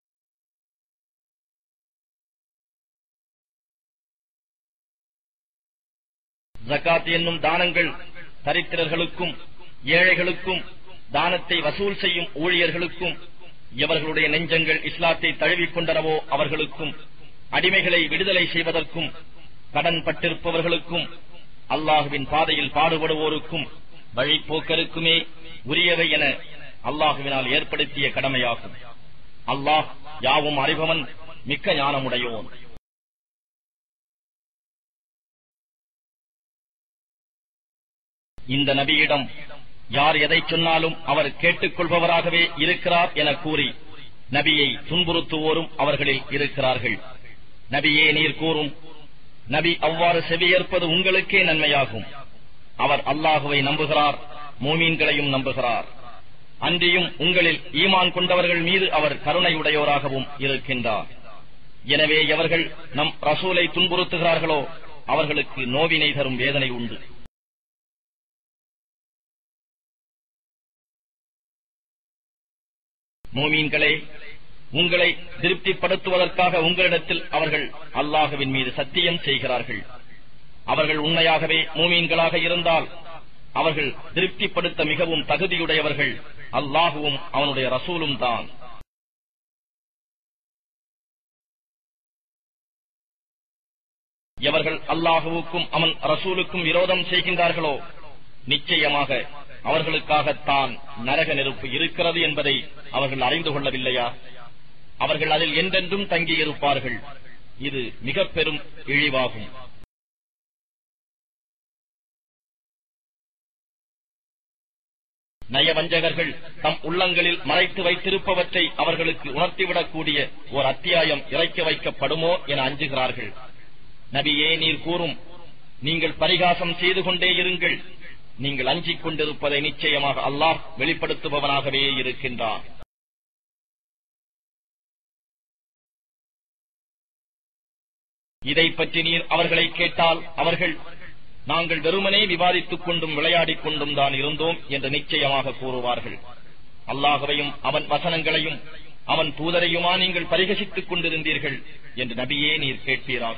ஜக்காத் என்னும் தானங்கள் தரித்திரர்களுக்கும் ஏழைகளுக்கும் தானத்தை வசூல் செய்யும் ஊழியர்களுக்கும் எவர்களுடைய நெஞ்சங்கள் இஸ்லாத்தை தழுவிக் கொண்டனவோ அவர்களுக்கும் அடிமைகளை விடுதலை செய்வதற்கும் கடன் பட்டிருப்பவர்களுக்கும் அல்லாஹுவின் பாதையில் பாடுபடுவோருக்கும் வழிப்போக்கருக்குமே உரியவை என அல்லாஹுவினால் ஏற்படுத்திய கடமையாகும் அல்லாஹ் யாவும் அறிபவன் மிக்க ஞானமுடையோன் இந்த நபியிடம் யார் எதை சொன்னாலும் அவர் கேட்டுக்கொள்பவராகவே இருக்கிறார் என கூறி நபியை துன்புறுத்துவோரும் அவர்களில் இருக்கிறார்கள் நபியே நீர் கூறும் நபி அவ்வாறு செவியேற்பது உங்களுக்கே நன்மையாகும் அவர் அல்லாஹுவை நம்புகிறார் மூமீன்களையும் நம்புகிறார் அன்றியும் உங்களில் ஈமான் கொண்டவர்கள் மீது அவர் கருணையுடையோராகவும் இருக்கின்றார் எனவே எவர்கள் நம் ரசூலை துன்புறுத்துகிறார்களோ அவர்களுக்கு நோவினை தரும் வேதனை உண்டு மூமீன்களே உங்களை திருப்திப்படுத்துவதற்காக உங்களிடத்தில் அவர்கள் அல்லாஹுவின் மீது சத்தியம் செய்கிறார்கள் அவர்கள் உண்மையாகவே மூமீன்களாக இருந்தால் அவர்கள் திருப்திப்படுத்த மிகவும் தகுதியுடையவர்கள் அல்லாஹுவும் அவனுடைய ரசூலும் தான் எவர்கள் அல்லாஹுவுக்கும் அவன் ரசூலுக்கும் விரோதம் செய்கின்றார்களோ நிச்சயமாக அவர்களுக்காகத்தான் நரக நெருப்பு இருக்கிறது என்பதை அவர்கள் அறிந்து கொள்ளவில்லையா அவர்கள் அதில் என்றென்றும் தங்கியிருப்பார்கள் இது மிக பெரும் இழிவாகும் நயவஞ்சகர்கள் தம் உள்ளங்களில் மறைத்து வைத்திருப்பவற்றை அவர்களுக்கு உணர்த்திவிடக்கூடிய ஓர் அத்தியாயம் இறக்கி வைக்கப்படுமோ என அஞ்சுகிறார்கள் நபியே நீர் கூறும் நீங்கள் பரிகாசம் செய்து கொண்டே இருங்கள் நீங்கள் அஞ்சிக் கொண்டிருப்பதை நிச்சயமாக அல்லாஹ் வெளிப்படுத்துபவனாகவே இருக்கின்றான் இதை பற்றி நீர் அவர்களை கேட்டால் அவர்கள் நாங்கள் வெறுமனே விவாதித்துக் கொண்டும் விளையாடிக் கொண்டும் தான் இருந்தோம் என்று நிச்சயமாக கூறுவார்கள் அல்லாஹுவையும் அவன் வசனங்களையும் அவன் தூதரையுமா நீங்கள் பரிகசித்துக் கொண்டிருந்தீர்கள் என்று நபியே நீர் கேட்பீராக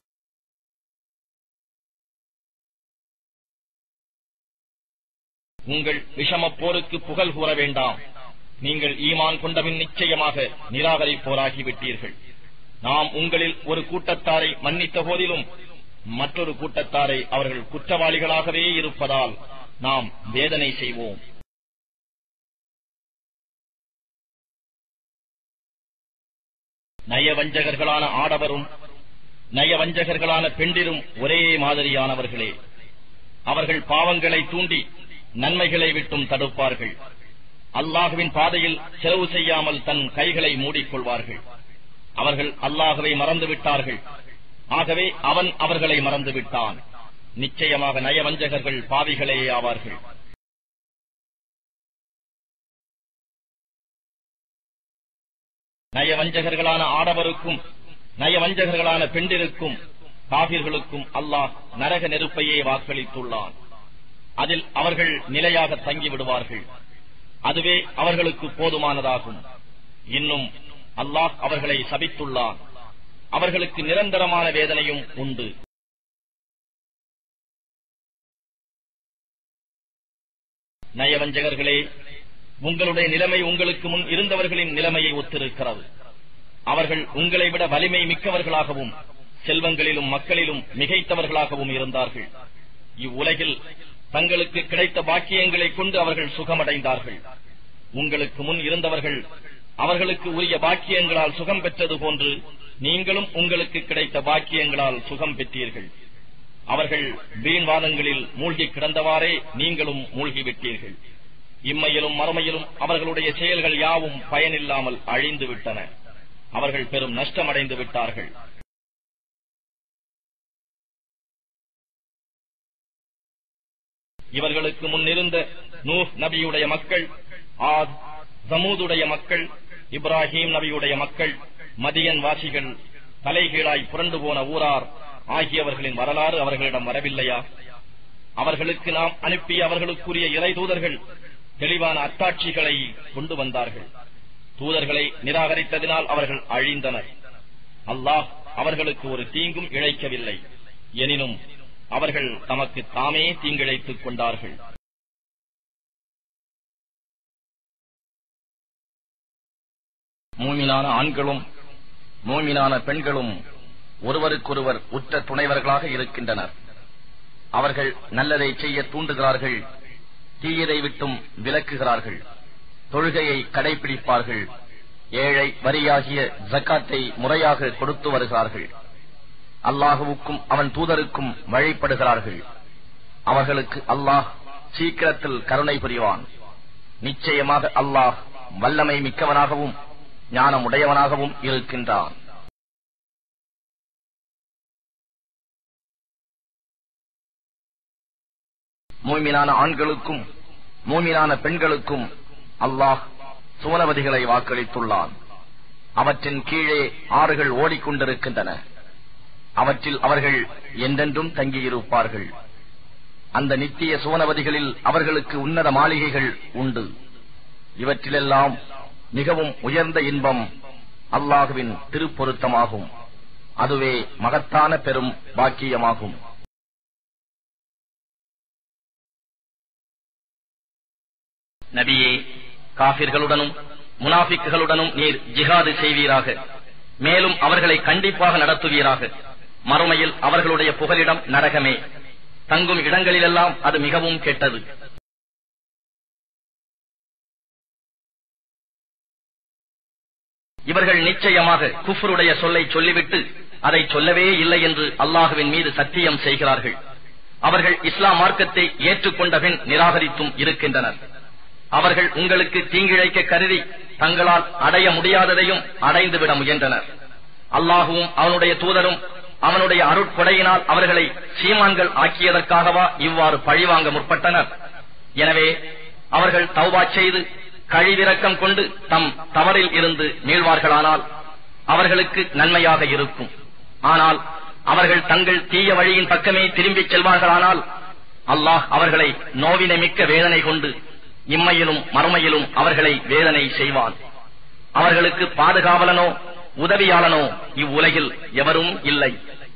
உங்கள் விஷமப் போருக்கு புகழ் கூற வேண்டாம் நீங்கள் ஈமான் கொண்டபின் நிச்சயமாக நிராகரிப்போராகிவிட்டீர்கள் நாம் உங்களில் ஒரு கூட்டத்தாரை மன்னித்த போதிலும் மற்றொரு கூட்டத்தாரை அவர்கள் குற்றவாளிகளாகவே இருப்பதால் நாம் வேதனை செய்வோம் நயவஞ்சகர்களான ஆடவரும் நயவஞ்சகர்களான பெண்டிரும் ஒரே மாதிரியானவர்களே அவர்கள் பாவங்களை தூண்டி நன்மைகளை விட்டும் தடுப்பார்கள் அல்லாஹுவின் பாதையில் செலவு செய்யாமல் தன் கைகளை மூடிக்கொள்வார்கள் அவர்கள் அல்லாஹுவை மறந்துவிட்டார்கள் ஆகவே அவன் அவர்களை மறந்துவிட்டான் நிச்சயமாக நயவஞ்சகர்கள் பாவிகளே ஆவார்கள் நயவஞ்சகர்களான ஆடவருக்கும் நயவஞ்சகர்களான பெண்டிருக்கும் காவிர்களுக்கும் அல்லாஹ் நரக நெருப்பையே வாக்களித்துள்ளான் அதில் அவர்கள் நிலையாக தங்கி விடுவார்கள் அதுவே அவர்களுக்கு போதுமானதாகும் இன்னும் அல்லாஹ் அவர்களை சபித்துள்ளான் அவர்களுக்கு நிரந்தரமான வேதனையும் உண்டு நயவஞ்சகர்களே உங்களுடைய நிலைமை உங்களுக்கு முன் இருந்தவர்களின் நிலைமையை ஒத்திருக்கிறது அவர்கள் உங்களை விட வலிமை மிக்கவர்களாகவும் செல்வங்களிலும் மக்களிலும் மிகைத்தவர்களாகவும் இருந்தார்கள் இவ்வுலகில் தங்களுக்கு கிடைத்த பாக்கியங்களைக் கொண்டு அவர்கள் சுகமடைந்தார்கள் உங்களுக்கு முன் இருந்தவர்கள் அவர்களுக்கு உரிய பாக்கியங்களால் சுகம் பெற்றது போன்று நீங்களும் உங்களுக்கு கிடைத்த பாக்கியங்களால் சுகம் பெற்றீர்கள் அவர்கள் வீண்வாதங்களில் மூழ்கி கிடந்தவாறே நீங்களும் மூழ்கிவிட்டீர்கள் இம்மையிலும் மறுமையிலும் அவர்களுடைய செயல்கள் யாவும் பயனில்லாமல் அழிந்து விட்டன அவர்கள் பெரும் நஷ்டமடைந்து விட்டார்கள் இவர்களுக்கு முன்னிருந்த நூஹ் நபியுடைய மக்கள் ஆத் சமூதுடைய மக்கள் இப்ராஹிம் நபியுடைய மக்கள் மதியன் வாசிகள் தலைகீழாய் புரண்டு போன ஊரார் ஆகியவர்களின் வரலாறு அவர்களிடம் வரவில்லையா அவர்களுக்கு நாம் அனுப்பிய அவர்களுக்குரிய இறை தூதர்கள் தெளிவான அத்தாட்சிகளை கொண்டு வந்தார்கள் தூதர்களை நிராகரித்ததினால் அவர்கள் அழிந்தனர் அல்லாஹ் அவர்களுக்கு ஒரு தீங்கும் இழைக்கவில்லை எனினும் அவர்கள் தமக்கு தாமே தீங்கிழைத்துக் கொண்டார்கள் மூமினான ஆண்களும் மூமினான பெண்களும் ஒருவருக்கொருவர் உற்ற துணைவர்களாக இருக்கின்றனர் அவர்கள் நல்லதை செய்ய தூண்டுகிறார்கள் தீயதை விட்டும் விலக்குகிறார்கள் தொழுகையை கடைபிடிப்பார்கள் ஏழை வரியாகிய ஜக்காத்தை முறையாக கொடுத்து வருகிறார்கள் அல்லாஹுவுக்கும் அவன் தூதருக்கும் வழிபடுகிறார்கள் அவர்களுக்கு அல்லாஹ் சீக்கிரத்தில் கருணை புரிவான் நிச்சயமாக அல்லாஹ் வல்லமை மிக்கவனாகவும் ஞானமுடையவனாகவும் இருக்கின்றான் மூமினான ஆண்களுக்கும் மூமினான பெண்களுக்கும் அல்லாஹ் சுவனவதிகளை வாக்களித்துள்ளான் அவற்றின் கீழே ஆறுகள் ஓடிக்கொண்டிருக்கின்றன அவற்றில் அவர்கள் என்றென்றும் தங்கியிருப்பார்கள் அந்த நித்திய சுவனவதிகளில் அவர்களுக்கு உன்னத மாளிகைகள் உண்டு இவற்றிலெல்லாம் மிகவும் உயர்ந்த இன்பம் அல்லாஹுவின் திருப்பொருத்தமாகும் அதுவே மகத்தான பெரும் பாக்கியமாகும் நபியே காபிர்களுடனும் முனாபிக்குகளுடனும் நீர் ஜிஹாது செய்வீராக மேலும் அவர்களை கண்டிப்பாக நடத்துவீராக மறுமையில் அவர்களுடைய புகலிடம் நரகமே தங்கும் இடங்களிலெல்லாம் அது மிகவும் கெட்டது இவர்கள் நிச்சயமாக குஃபருடைய சொல்லை சொல்லிவிட்டு அதை சொல்லவே இல்லை என்று அல்லாஹுவின் மீது சத்தியம் செய்கிறார்கள் அவர்கள் இஸ்லாம் மார்க்கத்தை ஏற்றுக்கொண்ட பின் நிராகரித்தும் இருக்கின்றனர் அவர்கள் உங்களுக்கு தீங்கிழைக்க கருதி தங்களால் அடைய முடியாததையும் அடைந்துவிட முயன்றனர் அல்லாஹுவும் அவனுடைய தூதரும் அவனுடைய அருட்கொடையினால் அவர்களை சீமான்கள் ஆக்கியதற்காகவா இவ்வாறு பழிவாங்க முற்பட்டனர் எனவே அவர்கள் தௌபா செய்து கழிவிறக்கம் கொண்டு தம் தவறில் இருந்து மீள்வார்களானால் அவர்களுக்கு நன்மையாக இருக்கும் ஆனால் அவர்கள் தங்கள் தீய வழியின் பக்கமே திரும்பிச் செல்வார்களானால் அல்லாஹ் அவர்களை நோவினை மிக்க வேதனை கொண்டு இம்மையிலும் மறுமையிலும் அவர்களை வேதனை செய்வான் அவர்களுக்கு பாதுகாவலனோ உதவியாளனோ இவ்வுலகில் எவரும் இல்லை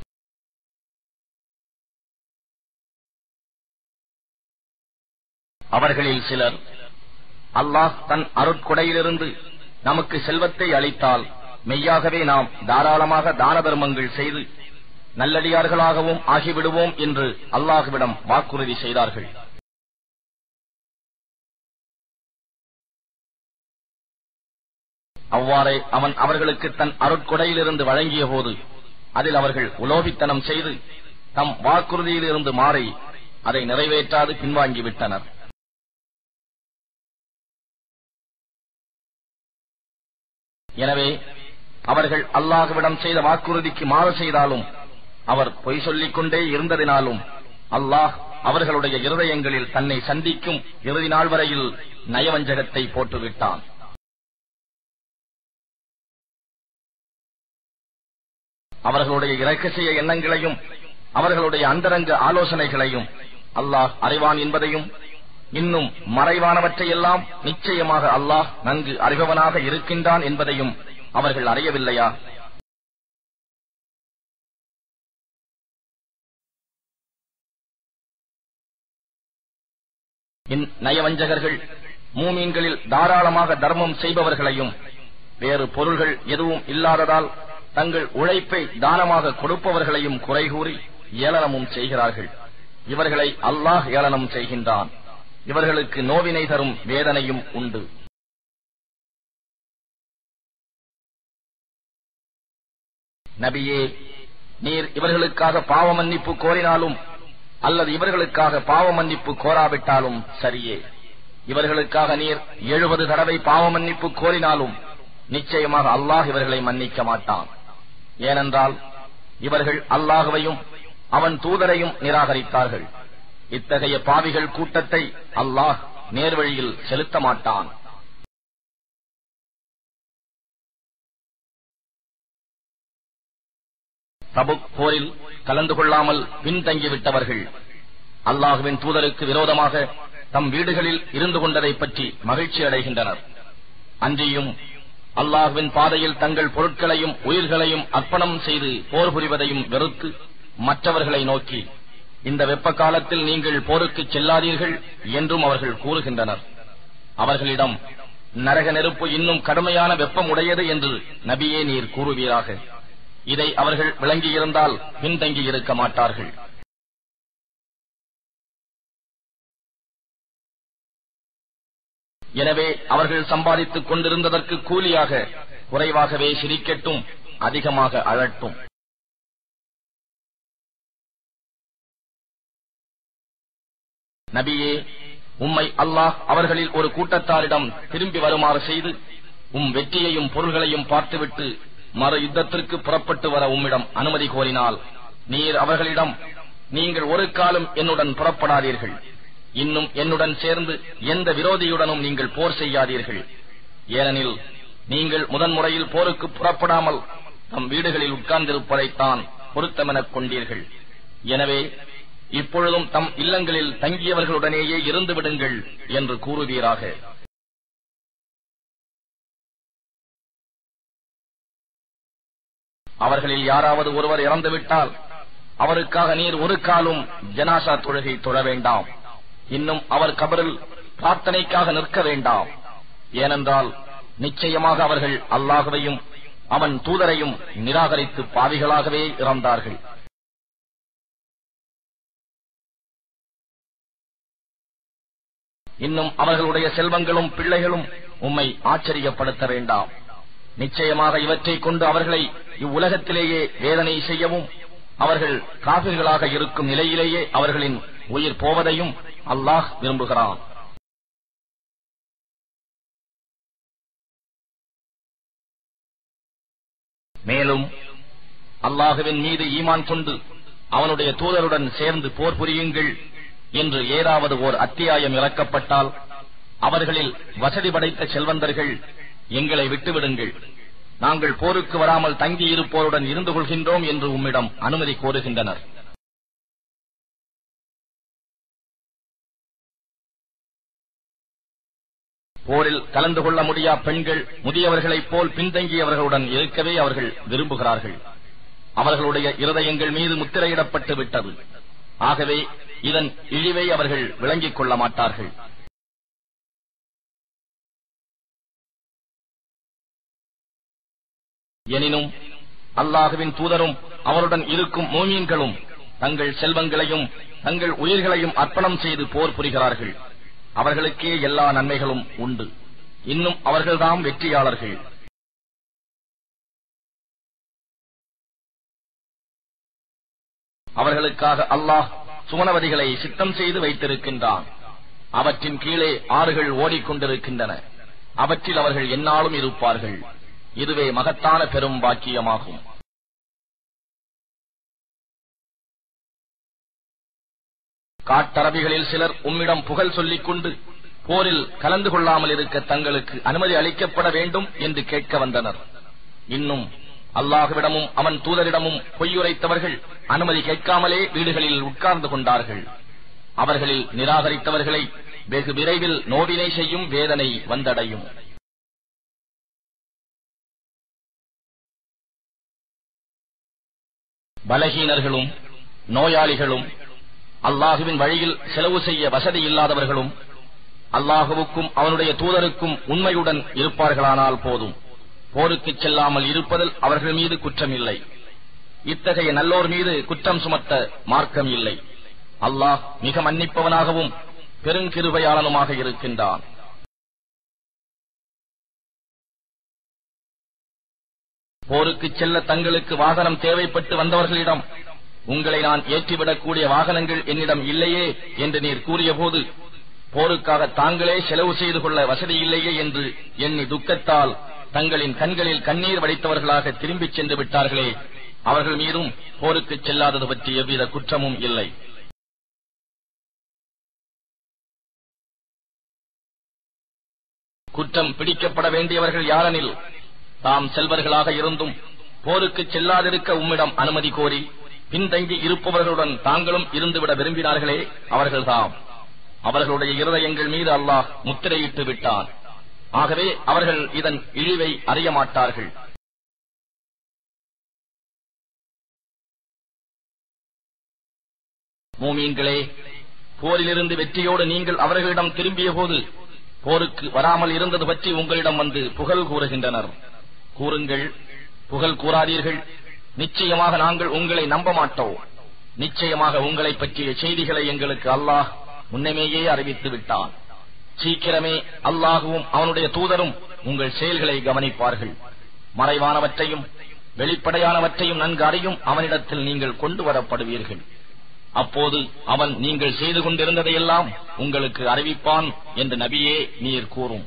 அவர்களில் சிலர் அல்லாஹ் தன் அருட்கொடையிலிருந்து நமக்கு செல்வத்தை அளித்தால் மெய்யாகவே நாம் தாராளமாக தான தர்மங்கள் செய்து நல்லடியார்களாகவும் ஆகிவிடுவோம் என்று அல்லாஹுவிடம் வாக்குறுதி செய்தார்கள் அவ்வாறே அவன் அவர்களுக்கு தன் அருட்கொடையிலிருந்து வழங்கிய போது அதில் அவர்கள் உலோபித்தனம் செய்து தம் வாக்குறுதியிலிருந்து மாறி அதை நிறைவேற்றாது பின்வாங்கிவிட்டனர் எனவே அவர்கள் அல்லாஹுவிடம் செய்த வாக்குறுதிக்கு மாறு செய்தாலும் அவர் பொய் சொல்லிக் கொண்டே இருந்ததினாலும் அல்லாஹ் அவர்களுடைய இருதயங்களில் தன்னை சந்திக்கும் இறுதி நாள் வரையில் நயவஞ்சகத்தை போட்டுவிட்டான் அவர்களுடைய இரகசிய எண்ணங்களையும் அவர்களுடைய அந்தரங்க ஆலோசனைகளையும் அல்லாஹ் அறிவான் என்பதையும் இன்னும் மறைவானவற்றையெல்லாம் நிச்சயமாக அல்லாஹ் நன்கு அறிபவனாக இருக்கின்றான் என்பதையும் அவர்கள் அறியவில்லையா நயவஞ்சகர்கள் மூமீன்களில் தாராளமாக தர்மம் செய்பவர்களையும் வேறு பொருள்கள் எதுவும் இல்லாததால் தங்கள் உழைப்பை தானமாக கொடுப்பவர்களையும் குறை கூறி ஏளனமும் செய்கிறார்கள் இவர்களை அல்லாஹ் ஏளனம் செய்கின்றான் இவர்களுக்கு நோவினை தரும் வேதனையும் உண்டு நபியே நீர் இவர்களுக்காக பாவ மன்னிப்பு கோரினாலும் அல்லது இவர்களுக்காக பாவ மன்னிப்பு கோராவிட்டாலும் சரியே இவர்களுக்காக நீர் எழுபது தடவை பாவ மன்னிப்பு கோரினாலும் நிச்சயமாக அல்லாஹ் இவர்களை மன்னிக்க மாட்டான் ஏனென்றால் இவர்கள் அல்லாஹுவையும் அவன் தூதரையும் நிராகரித்தார்கள் இத்தகைய பாவிகள் கூட்டத்தை அல்லாஹ் நேர்வழியில் செலுத்த மாட்டான் தபுக் போரில் கலந்து கொள்ளாமல் பின்தங்கிவிட்டவர்கள் அல்லாஹுவின் தூதருக்கு விரோதமாக தம் வீடுகளில் இருந்து கொண்டதை பற்றி மகிழ்ச்சி அடைகின்றனர் அன்றியும் அல்லாஹுவின் பாதையில் தங்கள் பொருட்களையும் உயிர்களையும் அர்ப்பணம் செய்து போர் புரிவதையும் வெறுத்து மற்றவர்களை நோக்கி இந்த வெப்ப காலத்தில் நீங்கள் போருக்கு செல்லாதீர்கள் என்றும் அவர்கள் கூறுகின்றனர் அவர்களிடம் நரக நெருப்பு இன்னும் கடுமையான வெப்பம் உடையது என்று நபியே நீர் கூறுவீராக இதை அவர்கள் விளங்கியிருந்தால் பின்தங்கி இருக்க மாட்டார்கள் எனவே அவர்கள் சம்பாதித்துக் கொண்டிருந்ததற்கு கூலியாக குறைவாகவே சிரிக்கட்டும் அதிகமாக அழட்டும் நபியே உம்மை அல்லாஹ் அவர்களில் ஒரு கூட்டத்தாரிடம் திரும்பி வருமாறு செய்து உம் வெற்றியையும் பொருள்களையும் பார்த்துவிட்டு மறு யுத்தத்திற்கு புறப்பட்டு வர உம்மிடம் அனுமதி கோரினால் நீர் அவர்களிடம் நீங்கள் ஒரு காலம் என்னுடன் புறப்படாதீர்கள் இன்னும் என்னுடன் சேர்ந்து எந்த விரோதியுடனும் நீங்கள் போர் செய்யாதீர்கள் ஏனெனில் நீங்கள் முதன்முறையில் போருக்கு புறப்படாமல் தம் வீடுகளில் உட்கார்ந்திருப்பதைத்தான் பொருத்தமெனக் கொண்டீர்கள் எனவே இப்பொழுதும் தம் இல்லங்களில் தங்கியவர்களுடனேயே இருந்து விடுங்கள் என்று கூறுவீராக அவர்களில் யாராவது ஒருவர் இறந்துவிட்டால் அவருக்காக நீர் ஒரு காலும் ஜனாசா தொழுகை தொழ வேண்டாம் இன்னும் அவர் கபரில் பிரார்த்தனைக்காக நிற்க வேண்டாம் ஏனென்றால் நிச்சயமாக அவர்கள் அல்லாஹுவையும் அவன் தூதரையும் நிராகரித்து பாவிகளாகவே இறந்தார்கள் இன்னும் அவர்களுடைய செல்வங்களும் பிள்ளைகளும் உம்மை ஆச்சரியப்படுத்த வேண்டாம் நிச்சயமாக இவற்றைக் கொண்டு அவர்களை இவ்வுலகத்திலேயே வேதனை செய்யவும் அவர்கள் காபிர்களாக இருக்கும் நிலையிலேயே அவர்களின் உயிர் போவதையும் அல்லாஹ் விரும்புகிறான் மேலும் அல்லாஹுவின் மீது ஈமான் கொண்டு அவனுடைய தூதருடன் சேர்ந்து போர் புரியுங்கள் என்று ஏதாவது ஓர் அத்தியாயம் இறக்கப்பட்டால் அவர்களில் வசதி படைத்த செல்வந்தர்கள் எங்களை விட்டுவிடுங்கள் நாங்கள் போருக்கு வராமல் தங்கியிருப்போருடன் இருந்து கொள்கின்றோம் என்று உம்மிடம் அனுமதி கோருகின்றனர் போரில் கலந்து கொள்ள முடியா பெண்கள் முதியவர்களைப் போல் பின்தங்கியவர்களுடன் இருக்கவே அவர்கள் விரும்புகிறார்கள் அவர்களுடைய இருதயங்கள் மீது முத்திரையிடப்பட்டு விட்டது ஆகவே இதன் இழிவை அவர்கள் விளங்கிக் கொள்ள மாட்டார்கள் எனினும் அல்லாஹுவின் தூதரும் அவருடன் இருக்கும் மோமீன்களும் தங்கள் செல்வங்களையும் தங்கள் உயிர்களையும் அர்ப்பணம் செய்து போர் புரிகிறார்கள் அவர்களுக்கே எல்லா நன்மைகளும் உண்டு இன்னும் அவர்கள்தாம் வெற்றியாளர்கள் அவர்களுக்காக அல்லாஹ் சுமனவதிகளை சித்தம் செய்து வைத்திருக்கின்றான் அவற்றின் கீழே ஆறுகள் ஓடிக்கொண்டிருக்கின்றன அவற்றில் அவர்கள் எந்நாளும் இருப்பார்கள் இதுவே மகத்தான பெரும் பாக்கியமாகும் காட்டரபிகளில் சிலர் உம்மிடம் புகழ் சொல்லிக் கொண்டு போரில் கலந்து கொள்ளாமல் இருக்க தங்களுக்கு அனுமதி அளிக்கப்பட வேண்டும் என்று கேட்க வந்தனர் இன்னும் அல்லாஹுவிடமும் அவன் தூதரிடமும் பொய்யுரைத்தவர்கள் அனுமதி கேட்காமலே வீடுகளில் உட்கார்ந்து கொண்டார்கள் அவர்களில் நிராகரித்தவர்களை வெகு விரைவில் நோவினை செய்யும் வேதனை வந்தடையும் பலகீனர்களும் நோயாளிகளும் அல்லாஹுவின் வழியில் செலவு செய்ய வசதி இல்லாதவர்களும் அல்லாஹுவுக்கும் அவனுடைய தூதருக்கும் உண்மையுடன் இருப்பார்களானால் போதும் போருக்குச் செல்லாமல் இருப்பதில் அவர்கள் மீது குற்றம் இல்லை இத்தகைய நல்லோர் மீது குற்றம் சுமத்த மார்க்கம் இல்லை அல்லாஹ் மிக மன்னிப்பவனாகவும் பெருங்கிருபையாளனுமாக இருக்கின்றான் போருக்குச் செல்ல தங்களுக்கு வாகனம் தேவைப்பட்டு வந்தவர்களிடம் உங்களை நான் ஏற்றிவிடக்கூடிய வாகனங்கள் என்னிடம் இல்லையே என்று நீர் கூறியபோது போருக்காக தாங்களே செலவு செய்து கொள்ள வசதி இல்லையே என்று எண்ணி துக்கத்தால் தங்களின் கண்களில் கண்ணீர் வடித்தவர்களாக திரும்பிச் சென்று விட்டார்களே அவர்கள் மீதும் போருக்குச் செல்லாதது பற்றி எவ்வித குற்றமும் இல்லை குற்றம் பிடிக்கப்பட வேண்டியவர்கள் யாரெனில் தாம் செல்வர்களாக இருந்தும் போருக்கு செல்லாதிருக்க உம்மிடம் அனுமதி கோரி பின்தங்கி இருப்பவர்களுடன் தாங்களும் இருந்துவிட விரும்பினார்களே அவர்கள்தாம் அவர்களுடைய இருதயங்கள் மீது அல்லாஹ் முத்திரையிட்டு விட்டான் ஆகவே அவர்கள் இதன் இழிவை அறிய மாட்டார்கள் மூமீன்களே போரிலிருந்து வெற்றியோடு நீங்கள் அவர்களிடம் திரும்பிய போது போருக்கு வராமல் இருந்தது பற்றி உங்களிடம் வந்து புகழ் கூறுகின்றனர் கூறுங்கள் புகழ் கூறாதீர்கள் நிச்சயமாக நாங்கள் உங்களை நம்ப மாட்டோம் நிச்சயமாக உங்களை பற்றிய செய்திகளை எங்களுக்கு அல்லாஹ் முன்னமேயே அறிவித்து விட்டான் சீக்கிரமே அல்லாஹுவும் அவனுடைய தூதரும் உங்கள் செயல்களை கவனிப்பார்கள் மறைவானவற்றையும் வெளிப்படையானவற்றையும் நன்கு அறியும் அவனிடத்தில் நீங்கள் கொண்டு வரப்படுவீர்கள் அப்போது அவன் நீங்கள் செய்து கொண்டிருந்ததையெல்லாம் உங்களுக்கு அறிவிப்பான் என்று நபியே நீர் கூறும்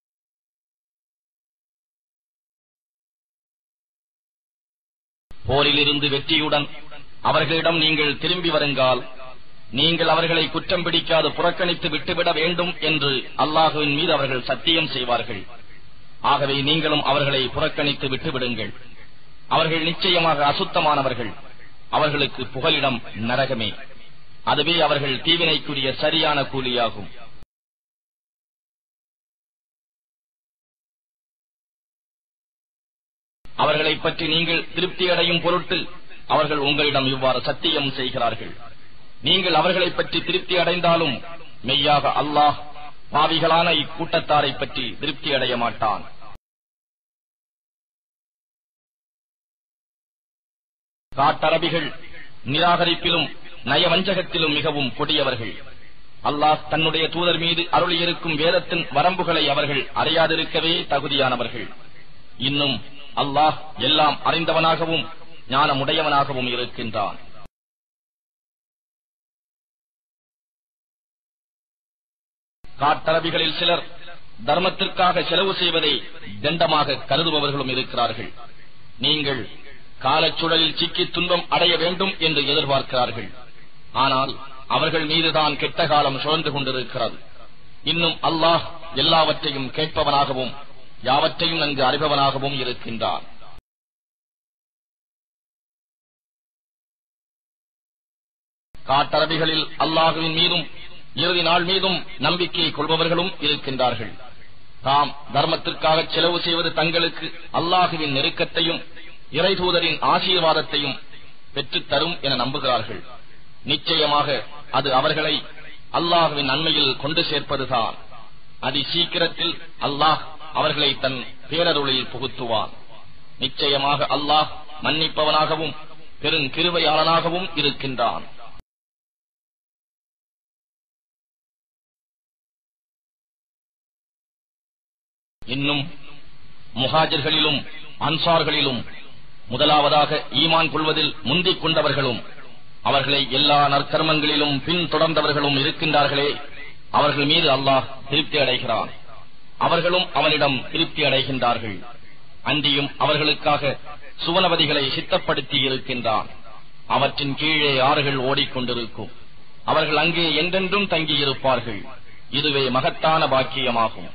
போரிலிருந்து வெற்றியுடன் அவர்களிடம் நீங்கள் திரும்பி வருங்கால் நீங்கள் அவர்களை குற்றம் பிடிக்காது புறக்கணித்து விட்டுவிட வேண்டும் என்று அல்லாஹுவின் மீது அவர்கள் சத்தியம் செய்வார்கள் ஆகவே நீங்களும் அவர்களை புறக்கணித்து விட்டுவிடுங்கள் அவர்கள் நிச்சயமாக அசுத்தமானவர்கள் அவர்களுக்கு புகலிடம் நரகமே அதுவே அவர்கள் தீவினைக்குரிய சரியான கூலியாகும் அவர்களைப் பற்றி நீங்கள் திருப்தி அடையும் பொருட்டு அவர்கள் உங்களிடம் இவ்வாறு சத்தியம் செய்கிறார்கள் நீங்கள் அவர்களைப் பற்றி திருப்தி அடைந்தாலும் மெய்யாக அல்லாஹ் பாவிகளான இக்கூட்டத்தாரை பற்றி திருப்தி அடைய மாட்டான் காட்டரபிகள் நிராகரிப்பிலும் நயவஞ்சகத்திலும் மிகவும் கொடியவர்கள் அல்லாஹ் தன்னுடைய தூதர் மீது அருளியிருக்கும் வேதத்தின் வரம்புகளை அவர்கள் அறியாதிருக்கவே தகுதியானவர்கள் இன்னும் அல்லாஹ் எல்லாம் அறிந்தவனாகவும் ஞானமுடையவனாகவும் இருக்கின்றான் காட்டரபிகளில் சிலர் தர்மத்திற்காக செலவு செய்வதை தண்டமாக கருதுபவர்களும் இருக்கிறார்கள் நீங்கள் காலச்சுழலில் சிக்கி துன்பம் அடைய வேண்டும் என்று எதிர்பார்க்கிறார்கள் ஆனால் அவர்கள் மீதுதான் கெட்ட காலம் சுழன்று கொண்டிருக்கிறது இன்னும் அல்லாஹ் எல்லாவற்றையும் கேட்பவனாகவும் யாவற்றையும் நன்கு அறிபவனாகவும் இருக்கின்றான் காட்டரபிகளில் அல்லாஹுவின் மீதும் இறுதி நாள் மீதும் நம்பிக்கை கொள்பவர்களும் இருக்கின்றார்கள் தாம் தர்மத்திற்காக செலவு செய்வது தங்களுக்கு அல்லாஹுவின் நெருக்கத்தையும் இறைதூதரின் ஆசீர்வாதத்தையும் பெற்றுத் தரும் என நம்புகிறார்கள் நிச்சயமாக அது அவர்களை அல்லாஹுவின் நன்மையில் கொண்டு சேர்ப்பதுதான் அதி சீக்கிரத்தில் அல்லாஹ் அவர்களை தன் பேரருளில் புகுத்துவான் நிச்சயமாக அல்லாஹ் மன்னிப்பவனாகவும் பெருங்கிருவையாளனாகவும் இருக்கின்றான் இன்னும் முஹாஜர்களிலும் அன்சார்களிலும் முதலாவதாக ஈமான் கொள்வதில் முந்திக் கொண்டவர்களும் அவர்களை எல்லா நற்கர்மங்களிலும் பின் தொடர்ந்தவர்களும் இருக்கின்றார்களே அவர்கள் மீது அல்லாஹ் திருப்தி அடைகிறான் அவர்களும் அவனிடம் திருப்தி அடைகின்றார்கள் அன்றியும் அவர்களுக்காக சுவனவதிகளை சித்தப்படுத்தி இருக்கின்றான் அவற்றின் கீழே ஆறுகள் ஓடிக்கொண்டிருக்கும் அவர்கள் அங்கே என்றென்றும் தங்கியிருப்பார்கள் இதுவே மகத்தான பாக்கியமாகும்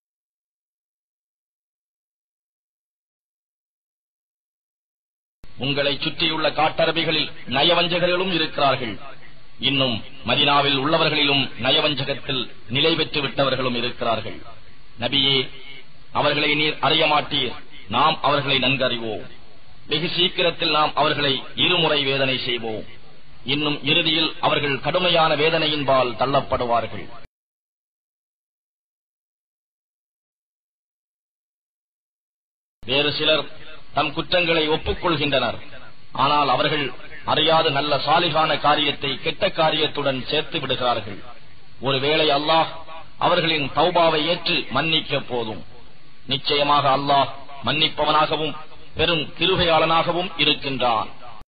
உங்களை சுற்றியுள்ள காட்டரபிகளில் நயவஞ்சகர்களும் இருக்கிறார்கள் இன்னும் மதினாவில் உள்ளவர்களிலும் நயவஞ்சகத்தில் நிலை பெற்று விட்டவர்களும் இருக்கிறார்கள் நபியே அவர்களை நீர் அறிய மாட்டீர் நாம் அவர்களை நன்கறிவோம் வெகு சீக்கிரத்தில் நாம் அவர்களை இருமுறை வேதனை செய்வோம் இன்னும் இறுதியில் அவர்கள் கடுமையான வேதனையின்பால் தள்ளப்படுவார்கள் வேறு சிலர் தம் குற்றங்களை ஒப்புக்கொள்கின்றனர் ஆனால் அவர்கள் அறியாத நல்ல சாலிகான காரியத்தை கெட்ட காரியத்துடன் சேர்த்து விடுகிறார்கள் ஒருவேளை அல்லாஹ் அவர்களின் தௌபாவை ஏற்று மன்னிக்க போதும் நிச்சயமாக அல்லாஹ் மன்னிப்பவனாகவும் பெரும் கிருகையாளனாகவும் இருக்கின்றான்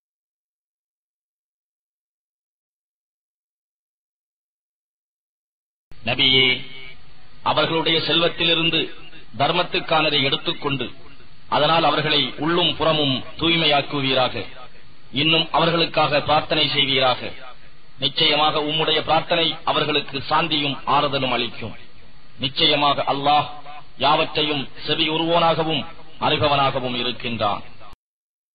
நபியே அவர்களுடைய செல்வத்திலிருந்து தர்மத்துக்கானதை எடுத்துக்கொண்டு அதனால் அவர்களை உள்ளும் புறமும் தூய்மையாக்குவீராக இன்னும் அவர்களுக்காக பிரார்த்தனை செய்வீராக நிச்சயமாக உம்முடைய பிரார்த்தனை அவர்களுக்கு சாந்தியும் ஆறுதலும் அளிக்கும் நிச்சயமாக அல்லாஹ் யாவற்றையும் செவி உருவோனாகவும் அறிபவனாகவும் இருக்கின்றான்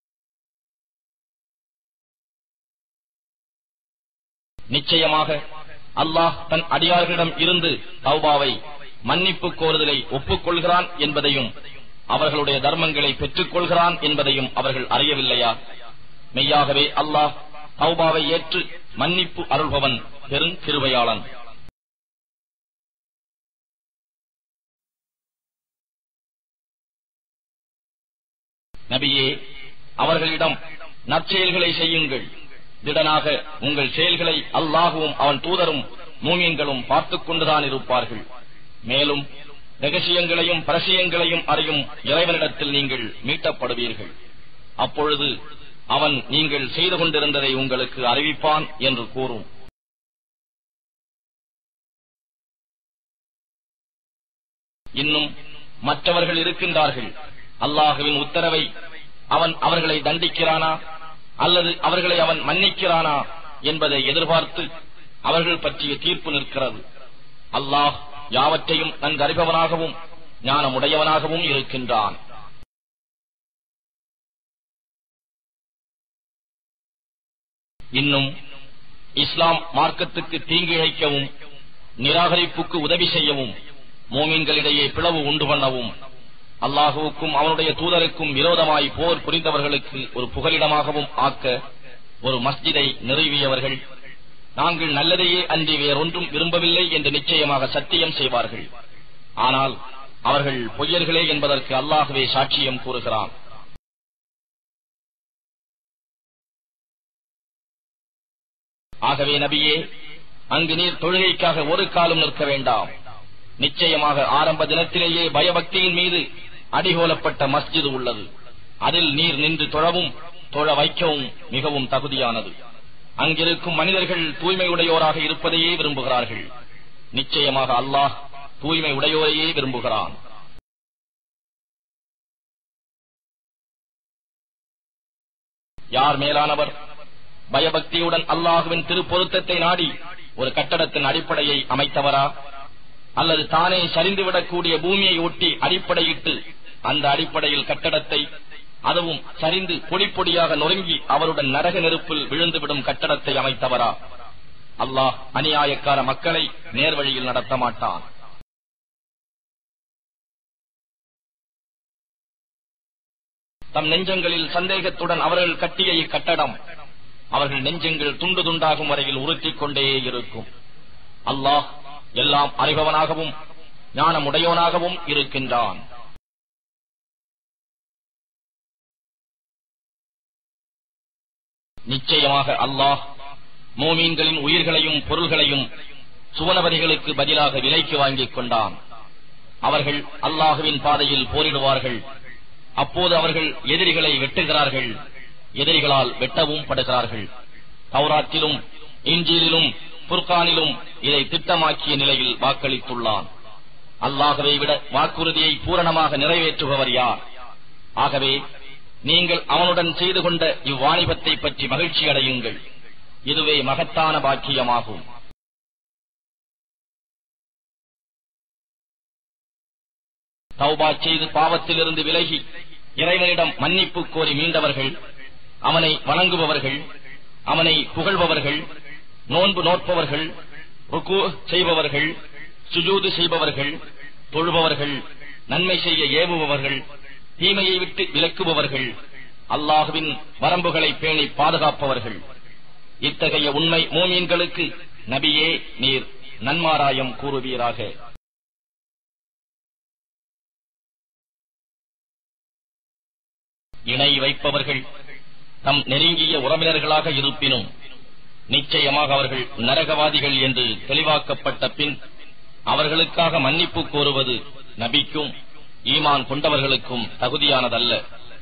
நிச்சயமாக அல்லாஹ் தன் அடியார்களிடம் இருந்து தௌபாவை மன்னிப்பு கோருதலை ஒப்புக்கொள்கிறான் என்பதையும் அவர்களுடைய தர்மங்களை பெற்றுக் கொள்கிறான் என்பதையும் அவர்கள் அறியவில்லையா மெய்யாகவே அல்லாஹ் தௌபாவை ஏற்று மன்னிப்பு அருள்பவன் பெருங்கிருபையாளன் நபியே அவர்களிடம் நற்செயல்களை செய்யுங்கள் திடனாக உங்கள் செயல்களை அல்லாஹுவும் அவன் தூதரும் மூமியங்களும் பார்த்துக் கொண்டுதான் இருப்பார்கள் மேலும் ரகசியங்களையும் பரசியங்களையும் அறியும் இறைவனிடத்தில் நீங்கள் மீட்டப்படுவீர்கள் அப்பொழுது அவன் நீங்கள் செய்து கொண்டிருந்ததை உங்களுக்கு அறிவிப்பான் என்று கூறும் இன்னும் மற்றவர்கள் இருக்கின்றார்கள் அல்லாஹுவின் உத்தரவை அவன் அவர்களை தண்டிக்கிறானா அல்லது அவர்களை அவன் மன்னிக்கிறானா என்பதை எதிர்பார்த்து அவர்கள் பற்றிய தீர்ப்பு நிற்கிறது அல்லாஹ் யாவற்றையும் நன்கறிபவனாகவும் ஞானமுடையவனாகவும் இருக்கின்றான் இன்னும் இஸ்லாம் மார்க்கத்துக்கு தீங்கு இழைக்கவும் நிராகரிப்புக்கு உதவி செய்யவும் மோமீன்களிடையே பிளவு உண்டு பண்ணவும் அல்லாஹுவுக்கும் அவனுடைய தூதருக்கும் விரோதமாய் போர் புரிந்தவர்களுக்கு ஒரு புகலிடமாகவும் ஆக்க ஒரு மஸ்ஜிதை நிறுவியவர்கள் நாங்கள் நல்லதையே அன்றி வேறொன்றும் விரும்பவில்லை என்று நிச்சயமாக சத்தியம் செய்வார்கள் ஆனால் அவர்கள் பொய்யர்களே என்பதற்கு அல்லாஹுவே சாட்சியம் கூறுகிறான் ஆகவே நபியே அங்கு நீர் தொழுகைக்காக ஒரு காலம் நிற்க வேண்டாம் நிச்சயமாக ஆரம்ப தினத்திலேயே பயபக்தியின் மீது அடிகோலப்பட்ட மஸ்ஜிது உள்ளது அதில் நீர் நின்று தொழவும் தொழ வைக்கவும் மிகவும் தகுதியானது அங்கிருக்கும் மனிதர்கள் தூய்மை உடையோராக இருப்பதையே விரும்புகிறார்கள் நிச்சயமாக அல்லாஹ் தூய்மை உடையோரையே விரும்புகிறான் யார் மேலானவர் பயபக்தியுடன் அல்லாஹுவின் திருப்பொருத்தத்தை நாடி ஒரு கட்டடத்தின் அடிப்படையை அமைத்தவரா அல்லது தானே சரிந்துவிடக்கூடிய பூமியை ஒட்டி அடிப்படையிட்டு அந்த அடிப்படையில் கட்டடத்தை அதுவும் சரிந்து பொடி பொடியாக நொறுங்கி அவருடன் நரக நெருப்பில் விழுந்துவிடும் கட்டடத்தை அமைத்தவரா அல்லாஹ் அநியாயக்கார மக்களை நேர்வழியில் நடத்த மாட்டான் தம் நெஞ்சங்களில் சந்தேகத்துடன் அவர்கள் கட்டிய இக்கட்டடம் அவர்கள் நெஞ்சங்கள் துண்டு துண்டாகும் வரையில் உறுத்திக் கொண்டே இருக்கும் அல்லாஹ் எல்லாம் அறிபவனாகவும் ஞானமுடையவனாகவும் இருக்கின்றான் நிச்சயமாக அல்லாஹ் மோமீன்களின் உயிர்களையும் பொருள்களையும் சுவனவதிகளுக்கு பதிலாக விலைக்கு வாங்கிக் கொண்டான் அவர்கள் அல்லாஹுவின் பாதையில் போரிடுவார்கள் அப்போது அவர்கள் எதிரிகளை வெட்டுகிறார்கள் எதிரிகளால் வெட்டவும் படுகிறார்கள் தௌராத்திலும் இஞ்சீலிலும் புர்கானிலும் இதை திட்டமாக்கிய நிலையில் வாக்களித்துள்ளான் அல்லாகவே விட வாக்குறுதியை பூரணமாக நிறைவேற்றுபவர் யார் ஆகவே நீங்கள் அவனுடன் செய்து கொண்ட இவ்வாணிபத்தை பற்றி மகிழ்ச்சி அடையுங்கள் இதுவே மகத்தான பாக்கியமாகும் தௌபா செய்து பாவத்திலிருந்து விலகி இறைவனிடம் மன்னிப்பு கோரி மீண்டவர்கள் அவனை வணங்குபவர்கள் அவனை புகழ்பவர்கள் நோன்பு நோட்பவர்கள் ருக்கு செய்பவர்கள் சுஜூது செய்பவர்கள் தொழுபவர்கள் நன்மை செய்ய ஏவுபவர்கள் தீமையை விட்டு விலக்குபவர்கள் அல்லாஹுவின் வரம்புகளை பேணி பாதுகாப்பவர்கள் இத்தகைய உண்மை மோமீன்களுக்கு நபியே நீர் நன்மாராயம் கூறுவீராக இணை வைப்பவர்கள் தம் நெருங்கிய உறவினர்களாக இருப்பினும் நிச்சயமாக அவர்கள் நரகவாதிகள் என்று தெளிவாக்கப்பட்ட பின் அவர்களுக்காக மன்னிப்பு கோருவது நபிக்கும் ஈமான் கொண்டவர்களுக்கும் தகுதியானதல்ல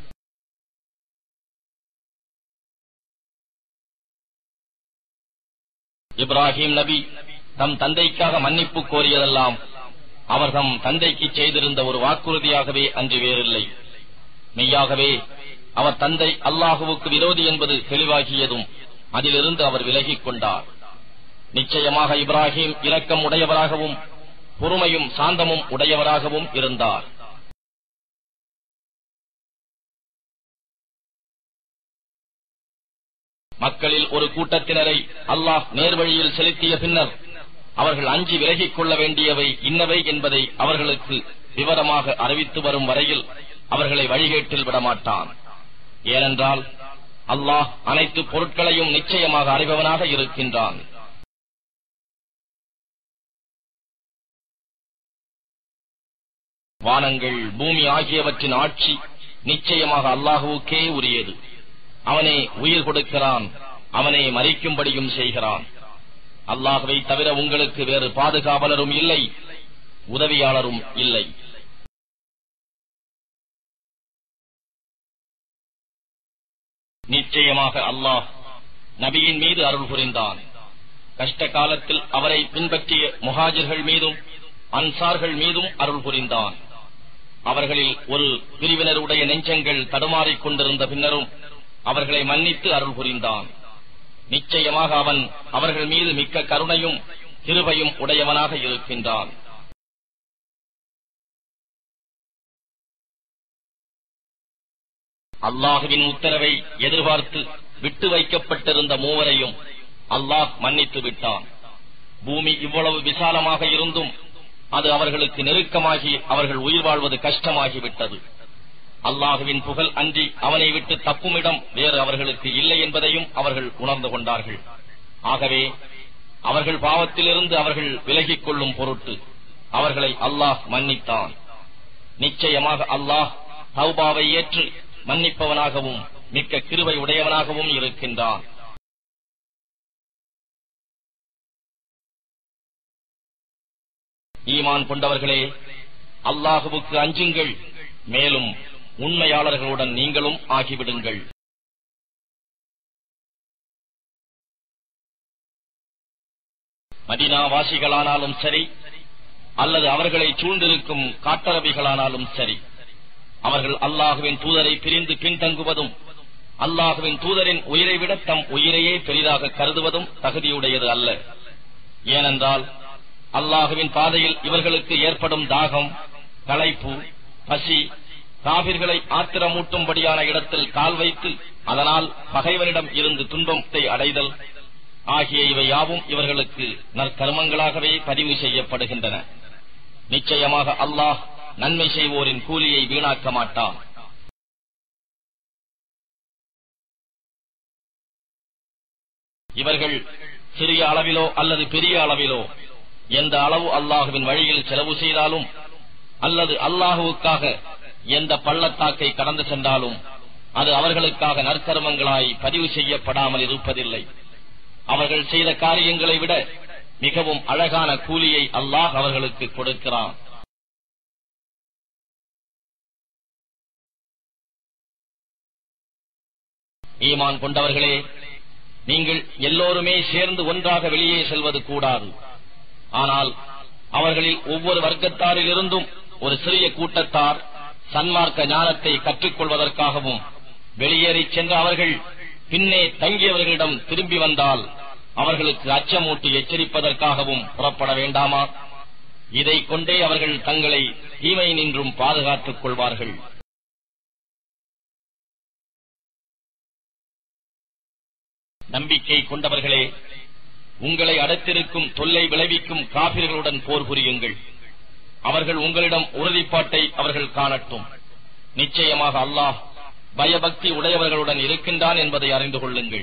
இப்ராஹிம் நபி தம் தந்தைக்காக மன்னிப்பு கோரியதெல்லாம் அவர் தம் தந்தைக்கு செய்திருந்த ஒரு வாக்குறுதியாகவே அன்று வேறில்லை மெய்யாகவே அவர் தந்தை அல்லாஹுவுக்கு விரோதி என்பது தெளிவாகியதும் அதிலிருந்து அவர் விலகிக் கொண்டார் நிச்சயமாக இப்ராஹிம் இரக்கம் உடையவராகவும் பொறுமையும் சாந்தமும் உடையவராகவும் இருந்தார் மக்களில் ஒரு கூட்டத்தினரை அல்லாஹ் நேர்வழியில் செலுத்திய பின்னர் அவர்கள் அஞ்சி விலகிக் கொள்ள வேண்டியவை இன்னவை என்பதை அவர்களுக்கு விவரமாக அறிவித்து வரும் வரையில் அவர்களை வழிகேட்டில் விடமாட்டான் ஏனென்றால் அல்லாஹ் அனைத்து பொருட்களையும் நிச்சயமாக அறிபவனாக இருக்கின்றான் வானங்கள் பூமி ஆகியவற்றின் ஆட்சி நிச்சயமாக அல்லாஹுவுக்கே உரியது அவனே உயிர் கொடுக்கிறான் அவனே மறிக்கும்படியும் செய்கிறான் அல்லாஹுவை தவிர உங்களுக்கு வேறு பாதுகாவலரும் இல்லை உதவியாளரும் இல்லை நிச்சயமாக அல்லாஹ் நபியின் மீது அருள் புரிந்தான் கஷ்ட காலத்தில் அவரை பின்பற்றிய முஹாஜிர்கள் மீதும் அன்சார்கள் மீதும் அருள் புரிந்தான் அவர்களில் ஒரு பிரிவினருடைய நெஞ்சங்கள் தடுமாறிக் கொண்டிருந்த பின்னரும் அவர்களை மன்னித்து அருள் புரிந்தான் நிச்சயமாக அவன் அவர்கள் மீது மிக்க கருணையும் கிருபையும் உடையவனாக இருக்கின்றான் அல்லாஹுவின் உத்தரவை எதிர்பார்த்து விட்டு வைக்கப்பட்டிருந்த மூவரையும் அல்லாஹ் மன்னித்து விட்டான் பூமி இவ்வளவு விசாலமாக இருந்தும் அது அவர்களுக்கு நெருக்கமாகி அவர்கள் உயிர் வாழ்வது கஷ்டமாகிவிட்டது அல்லாஹுவின் புகழ் அன்றி அவனை விட்டு தப்புமிடம் வேறு அவர்களுக்கு இல்லை என்பதையும் அவர்கள் உணர்ந்து கொண்டார்கள் ஆகவே அவர்கள் பாவத்திலிருந்து அவர்கள் விலகிக் கொள்ளும் பொருட்டு அவர்களை அல்லாஹ் மன்னித்தான் நிச்சயமாக அல்லாஹ் தௌபாவை ஏற்று மன்னிப்பவனாகவும் மிக்க கிருவை உடையவனாகவும் இருக்கின்றான் ஈமான் கொண்டவர்களே அல்லாஹுவுக்கு அஞ்சுங்கள் மேலும் உண்மையாளர்களுடன் நீங்களும் ஆகிவிடுங்கள் மதினாவாசிகளானாலும் சரி அல்லது அவர்களை சூழ்ந்திருக்கும் காட்டரபிகளானாலும் சரி அவர்கள் அல்லாஹுவின் தூதரை பிரிந்து பின்தங்குவதும் அல்லாஹுவின் தூதரின் உயிரை விட தம் உயிரையே பெரிதாக கருதுவதும் தகுதியுடையது அல்ல ஏனென்றால் அல்லாஹுவின் பாதையில் இவர்களுக்கு ஏற்படும் தாகம் களைப்பு பசி காவிர்களை ஆத்திரமூட்டும்படியான இடத்தில் கால் வைத்து அதனால் பகைவனிடம் இருந்து துன்பத்தை அடைதல் ஆகிய இவை யாவும் இவர்களுக்கு நற்கர்மங்களாகவே பதிவு செய்யப்படுகின்றன நிச்சயமாக அல்லாஹ் நன்மை செய்வோரின் கூலியை வீணாக்க மாட்டான் இவர்கள் சிறிய அளவிலோ அல்லது பெரிய அளவிலோ எந்த அளவு அல்லாஹுவின் வழியில் செலவு செய்தாலும் அல்லது அல்லாஹுவுக்காக எந்த பள்ளத்தாக்கை கடந்து சென்றாலும் அது அவர்களுக்காக நற்கர்மங்களாய் பதிவு செய்யப்படாமல் இருப்பதில்லை அவர்கள் செய்த காரியங்களை விட மிகவும் அழகான கூலியை அல்லாஹ் அவர்களுக்கு கொடுக்கிறான் ஈமான் கொண்டவர்களே நீங்கள் எல்லோருமே சேர்ந்து ஒன்றாக வெளியே செல்வது கூடாது ஆனால் அவர்களில் ஒவ்வொரு வர்க்கத்தாரிலிருந்தும் ஒரு சிறிய கூட்டத்தார் சன்மார்க்க ஞானத்தை கற்றுக்கொள்வதற்காகவும் வெளியேறிச் சென்ற அவர்கள் பின்னே தங்கியவர்களிடம் திரும்பி வந்தால் அவர்களுக்கு அச்சமூட்டி எச்சரிப்பதற்காகவும் புறப்பட வேண்டாமா இதைக் கொண்டே அவர்கள் தங்களை தீமை நின்றும் பாதுகாத்துக் கொள்வார்கள் நம்பிக்கை கொண்டவர்களே உங்களை அடுத்திருக்கும் தொல்லை விளைவிக்கும் காபிர்களுடன் போர் புரியுங்கள் அவர்கள் உங்களிடம் உறுதிப்பாட்டை அவர்கள் காணட்டும் நிச்சயமாக அல்லாஹ் பயபக்தி உடையவர்களுடன் இருக்கின்றான் என்பதை அறிந்து கொள்ளுங்கள்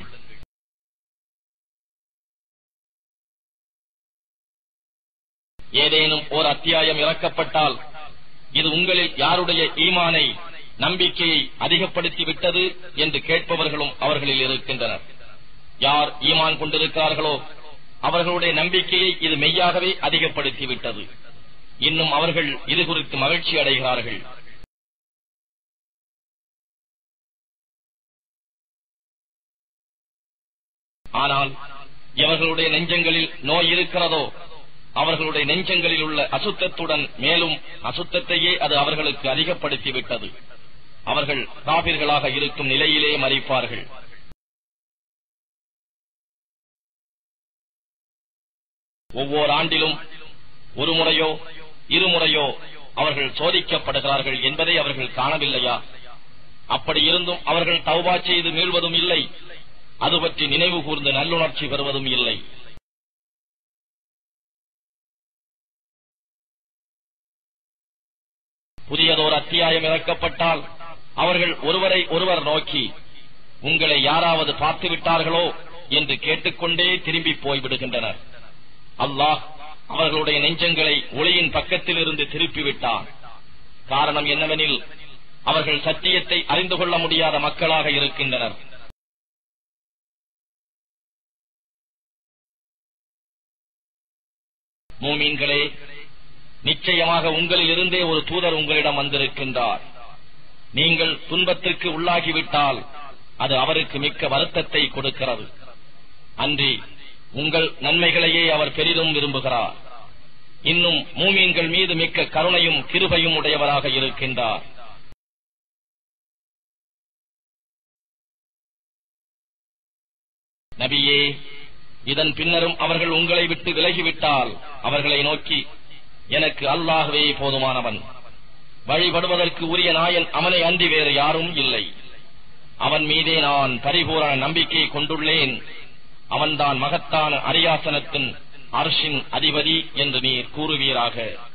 ஏதேனும் ஓர் அத்தியாயம் இறக்கப்பட்டால் இது உங்களில் யாருடைய ஈமானை நம்பிக்கையை அதிகப்படுத்தி விட்டது என்று கேட்பவர்களும் அவர்களில் இருக்கின்றனர் யார் ஈமான் கொண்டிருக்கிறார்களோ அவர்களுடைய நம்பிக்கையை இது மெய்யாகவே அதிகப்படுத்திவிட்டது இன்னும் அவர்கள் இது குறித்து மகிழ்ச்சி அடைகிறார்கள் ஆனால் எவர்களுடைய நெஞ்சங்களில் நோய் இருக்கிறதோ அவர்களுடைய நெஞ்சங்களில் உள்ள அசுத்தத்துடன் மேலும் அசுத்தத்தையே அது அவர்களுக்கு அதிகப்படுத்திவிட்டது அவர்கள் காபிர்களாக இருக்கும் நிலையிலே மறிப்பார்கள் ஒவ்வொரு ஆண்டிலும் ஒரு முறையோ இருமுறையோ அவர்கள் சோதிக்கப்படுகிறார்கள் என்பதை அவர்கள் காணவில்லையா அப்படி இருந்தும் அவர்கள் தௌபா செய்து மீள்வதும் இல்லை அது பற்றி நினைவு கூர்ந்து நல்லுணர்ச்சி பெறுவதும் இல்லை புதியதோர் அத்தியாயம் இறக்கப்பட்டால் அவர்கள் ஒருவரை ஒருவர் நோக்கி உங்களை யாராவது பார்த்து விட்டார்களோ என்று கேட்டுக்கொண்டே திரும்பி போய்விடுகின்றனர் அல்லாஹ் அவர்களுடைய நெஞ்சங்களை ஒளியின் பக்கத்தில் இருந்து திருப்பிவிட்டான் காரணம் என்னவெனில் அவர்கள் சத்தியத்தை அறிந்து கொள்ள முடியாத மக்களாக இருக்கின்றனர் மூமீன்களே நிச்சயமாக உங்களில் இருந்தே ஒரு தூதர் உங்களிடம் வந்திருக்கின்றார் நீங்கள் துன்பத்திற்கு உள்ளாகிவிட்டால் அது அவருக்கு மிக்க வருத்தத்தை கொடுக்கிறது அன்றி உங்கள் நன்மைகளையே அவர் பெரிதும் விரும்புகிறார் இன்னும் மூமீன்கள் மீது மிக்க கருணையும் கிருபையும் உடையவராக இருக்கின்றார் நபியே இதன் பின்னரும் அவர்கள் உங்களை விட்டு விலகிவிட்டால் அவர்களை நோக்கி எனக்கு அல்லாகவே போதுமானவன் வழிபடுவதற்கு உரிய நாயன் அவனை அன்றி வேறு யாரும் இல்லை அவன் மீதே நான் பரிபூரண நம்பிக்கை கொண்டுள்ளேன் அவன்தான் மகத்தான அரியாசனத்தின் அர்ஷின் அதிபதி என்று நீர் கூறுவீராக